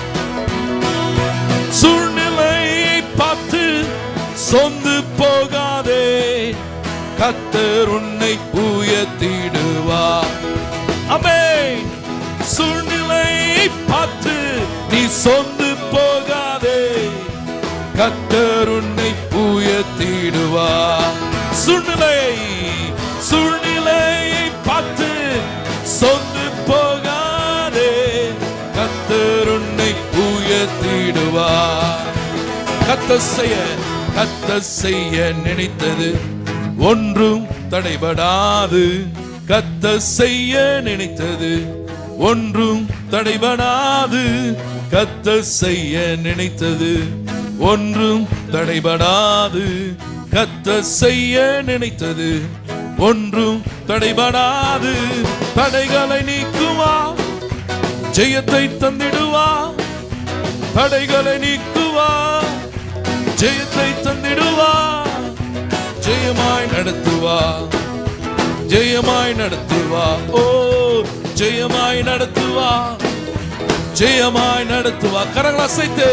சூழ்நிலையை பார்த்து சொந்து போகாதே கத்தர் உன்னை உயர்த்திடுவார் அமேன் சூழ்நிலையை பார்த்து நீ சொந்து போகாதே கத்தர் உன்னை உயர்த்திடுவார் சூழ்நிலை சூழ்நிலையை பார்த்து சொந்து போகாதே கத்தர் உன்னை உயர்த்திடுவார் கத்த செய்ய கத்த செய்ய நினைத்தது ஒன்றும் தடைபடாது கத்த செய்ய நினைத்தது ஒன்றும் தடைபடாது கத்த செய்ய நினைத்தது ஒன்றும் தடைபடாது கத்த செய்ய நினைத்தது ஒன்றும் தடைபடாது தடைகளை நீக்குவா ஜெயத்தை தந்திடுவா தடைகளை நீக்குவா ஜெயத்தை தந்திடுவா ஜெயமாய் நடத்துவா ஜெயமாய் நடத்துவா ஓ ஜெயமாய் நடத்துவா ஜெயமாய் நடத்துவா கரங்கள் அசைத்து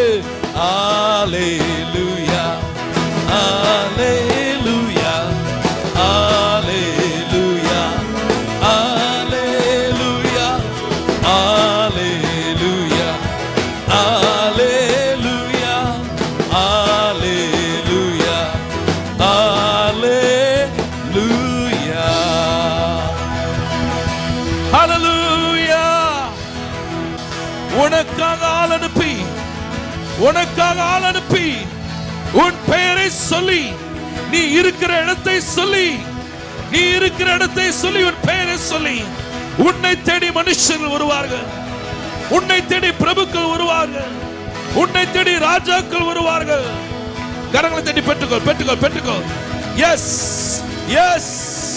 ஆலேலூயா ஆலேலூயா ஆலேலூயா ஆலேலூயா ஆலேலூயா ஆலேலூயா ஆலேலூயா ஆலேலூயா ஹalleluya உனக்காக ஆள் அனுப்பி உனக்காக ஆள் அனுப்பி உன் பெயரை சொல்லி நீ இருக்கிற இடத்தை சொல்லி நீ இருக்கிற இடத்தை சொல்லி உன் பெயரை சொல்லி உன்னை தேடி மனுஷர்கள் வருவார்கள் உன்னை தேடி பிரபுக்கள் வருவார்கள் உன்னை தேடி ராஜாக்கள் வருவார்கள் கரங்களை தேடி பெற்றுக்கொள் பெற்றுக்கொள் பெற்றுக்கொள் எஸ் எஸ்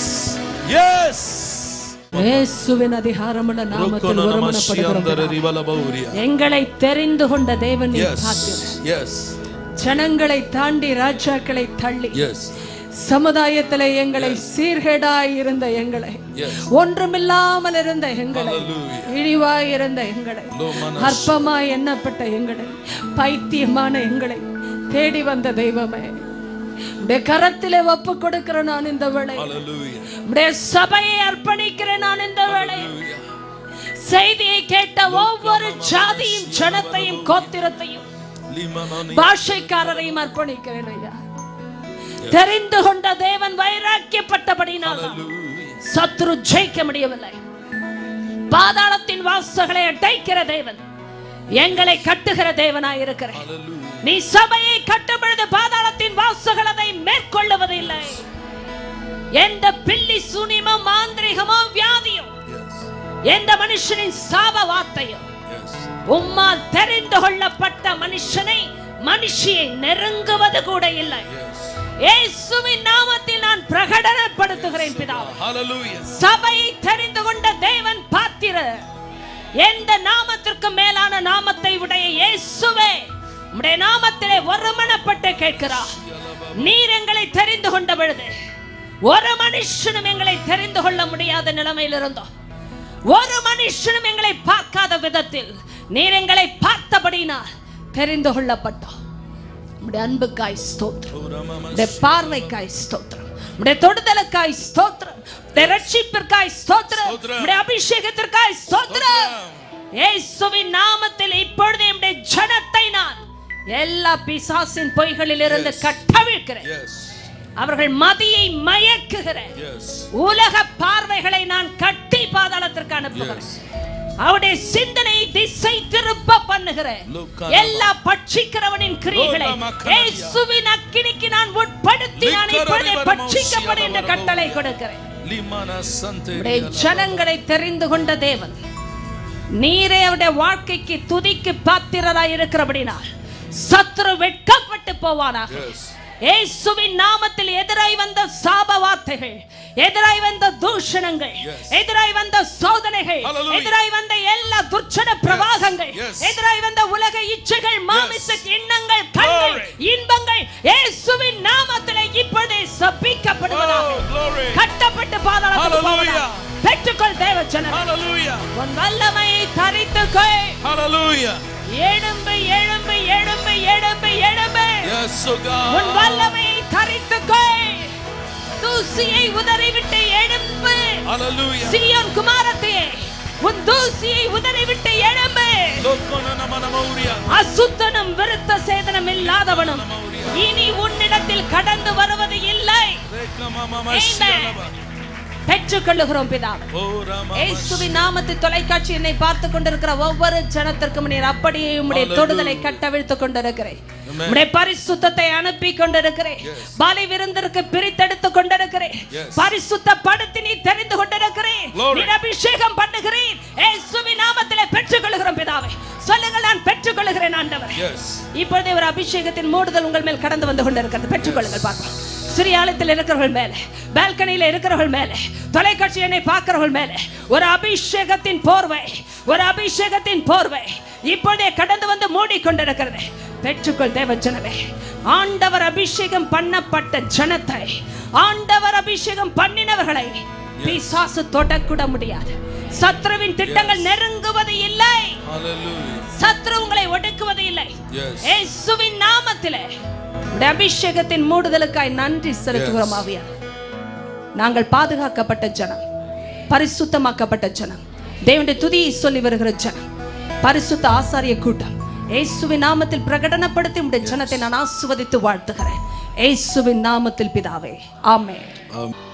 எஸ் இயேசுவின் அதிகாரமுள்ள நாமத்தில் ஒருமனப்படுகிறோம் எங்களை தெரிந்து கொண்ட தேவன் நீ எஸ் பார்க்கிறேன். எஸ் ஜனங்களை தாண்டி ராஜாக்களை தள்ளி எஸ் சமுதாயத்திலே எங்களை சீர்கேடாய் இருந்த எங்களை Yes. ஒன்றுமில்லாமல் இருந்த எங்களை Hallelujah. இழிவாய் இருந்த எங்களை லோமன அற்பமாய் எண்ணப்பட்ட எங்களை பைத்தியமான எங்களை தேடி வந்த தெய்வமே உடைய கரத்திலே ஒப்பு கொடுக்கிற நான் இந்த வேளை Hallelujah. உடைய சபையை அர்ப்பணிக்கிறேன் நான் இந்த வேளை செய்தியை கேட்ட ஒவ்வொரு ஜாதியும் ஜனத்தையும் கோத்திரத்தையும் லிமனோனி பாஷைக்காரரையும் அர்ப்பணிக்கிறேன் ஐயா தெரிந்து கொண்ட தேவன் வைராக்கியப்பட்டபடினால் சத்ரு ஜெயிக்க முடியவில்லை பாதாளத்தின் வாசல்களை அடைக்கிற தேவன் எங்களை கட்டுகிற தேவனாய் இருக்கிறேன் நீ சபையை கட்டும் பொழுது பாதாளத்தின் வாசல்கள் அதை மேற்கொள்ளுவதில்லை எந்த பில்லி சூனியமோ மாந்திரிகமோ வியாதியோ Yes. எந்த மனுஷனின் சாப வார்த்தையோ Yes. உம்மால் தெரிந்து கொள்ளப்பட்ட மனுஷனை மனுஷியை நெருங்குவது கூட இல்லை Yes. இயேசுவின் நாமத்தில் நான் பிரகடனப்படுத்துகிறேன் பிதாவே Hallelujah. சபையை தெரிந்து கொண்ட தேவன் பாத்திர எந்த நாமத்திற்கு மேலான நாமத்தை உடைய இயேசுவே உம்முடைய நாமத்திலே ஒருமனப்பட்டு கேட்கிறார் நீர் எங்களை தெரிந்து கொண்ட பொழுது ஒரு மனுஷனும் எங்களை தெரிந்து கொள்ள முடியாத நிலைமையில் இருந்தோம் ஒரு மனுஷனும் எங்களை பார்க்காத விதத்தில் நீர் எங்களை பார்த்தபடினால் தெரிந்து கொள்ளப்பட்டோம் உம்முடைய அன்புக்காய் ஸ்தோத்திரம் உடைய பார்வைக்காய் ஸ்தோத்திரம் உடைய தொடுதலுக்காய் ஸ்தோத்திரம் உடைய ரட்சிப்பிற்காய் ஸ்தோத்திரம் ஸ்தோத்திரம். உடைய அபிஷேகத்திற்காய் ஸ்தோத்திரம் ஸ்தோத்திரம். இயேசுவின் நாமத்தில் இப்பொழுது என்னுடைய ஜனத்தை நான் எல்லா பிசாசின் பொய்களில் இருந்து Yes. கட்டவிழ்க்கிறேன் Yes. அவர்கள் மதியை மயக்குகிறேன் Yes. உலக பார்வைகளை நான் கட்டி பாதாளத்திற்கு அனுப்புகிறேன் அவருடைய சிந்தனை திசை திருப்ப பண்ணுகிறேன் Luka- எல்லா பட்சிக்கிறவனின் கிரியைகளை Lola Makanadia. இயேசுவின் அக்கினிக்கு நான் உட்படுத்தி நான் இப்பொழுதே Likarari பட்சிக்கப்படும் என்ற Varamo கட்டளை Siadavamo. கொடுக்கிறேன் லிமன சந்தே உடைய ஜனங்களை தெரிந்து கொண்ட தேவன் நீரே அவருடைய வாழ்க்கைக்கு துதிக்கு பாத்திரராய் இருக்கிறபடினால் சத்ரு வெட்கப்பட்டு போவானாக Yes. இயேசுவின் நாமத்தில் எதிராய் வந்த சாப வார்த்தைகள் எதிராய் வந்த தூஷணங்கள் Yes. எதிராய் வந்த சோதனைகள் Hallelujah. எதிராய் வந்த எல்லா துர்ச்சன பிரவாகங்கள் Yes. எதிராய் வந்த உலக இச்சைகள் மாமிச எண்ணங்கள் கண்கள் Glory. இன்பங்கள் இயேசுவின் நாமத்திலே இப்பொழுதே சபிக்கப்படுவதாக Oh, glory. கட்டப்பட்டு பாதாளத்துக்கு Hallelujah. போவதாக. பெற்றுக்கொள் தேவ ஜனம் Hallelujah. உன் வல்லமையை தரித்துக்கொள் Hallelujah. எழும்பு எழும்பு எழும்பு எழும்பு எழும்பு Yes, oh உன் God. வல்லமையை தரித்துக்கொள் தூசியை உதறிவிட்டு எழும்பு Hallelujah. சியோன் குமாரத்தையே உன் தூசியை உதறிவிட்டு எழும்பு லோக்கோன நம நம உரியா. அசுத்தனும் விருத்த சேதனம் இல்லாதவனும் இனி உன்னிடத்தில் கடந்து வருவது இல்லை ரேக்க மம Amen. மஷியலவ. பெற்றுக்கொள்ளுகிறோம் பிதாவே ஓ ராம இயேசுவின் நாமத்தில் தொலைக்காட்சி என்னை பார்த்து கொண்டிருக்கிற ஒவ்வொரு ஜனத்திற்கும் நீர் அப்படியே உம்முடைய Hallelujah. தொடுதலை கட்டவிழ்த்துக் கொண்டிருக்கிறேன் Amen. உம்முடைய பரிசுத்தத்தை அனுப்பி கொண்டிருக்கிறேன் Yes. பலி விருந்திற்கு பிரித்தெடுத்து கொண்டிருக்கிறேன் Yes. பரிசுத்தப்படுத்தி நீ தெரிந்து கொண்டிருக்கிறேன் Glory. நீர் அபிஷேகம் பண்ணுகிறேன் இயேசுவின் நாமத்திலே பெற்றுக்கொள்ளுகிறோம் பிதாவே சொல்லுங்கள் நான் பெற்றுக்கொள்ளுகிறேன் ஆண்டவர் Yes. இப்பொழுதே ஒரு அபிஷேகத்தின் மூடுதல் உங்கள் மேல் கடந்து வந்து கொண்டிருக்கிறது பெற்றுக்கொள்ளுங்கள் பார்க்கலாம் சிறியாலயத்தில் இருக்கிறவர்கள் மேலே பால்கனியில் இருக்கிறவர்கள் மேலே தொலைக்காட்சி என்னை பார்க்கிறவர்கள் மேலே ஒரு அபிஷேகத்தின் போர்வை ஒரு அபிஷேகத்தின் போர்வை இப்பொழுதே கடந்து வந்து மூடிக்கொண்டிருக்கிறது பெற்றுக்கொள் தேவ ஜனமே ஆண்டவர் அபிஷேகம் பண்ணப்பட்ட ஜனத்தை ஆண்டவர் அபிஷேகம் பண்ணினவர்களை பிசாசு தொடக்கூட முடியாது சத்ருவின் திட்டங்கள் நெருங்குவது இல்லை Hallelujah. சத்ரு உங்களை ஒடுக்குவது இல்லை Yes. இயேசுவின் நாமத்திலே உம்முடைய அபிஷேகத்தின் மூடுதலுக்காய் நன்றி செலுத்துகிறோம் ஆவியா நாங்கள் பாதுகாக்கப்பட்ட ஜனம் பரிசுத்தமாக்கப்பட்ட ஜனம் தேவனுடைய துதியை சொல்லி வருகிற ஜனம் பரிசுத்த ஆசாரிய கூட்டம் இயேசுவின் நாமத்தில் பிரகடனப்படுத்தி உடைய ஜனத்தை நான் ஆசுவதித்து வாழ்த்துகிறேன் இயேசுவின் நாமத்தில் பிதாவே ஆமென் ஆமென்.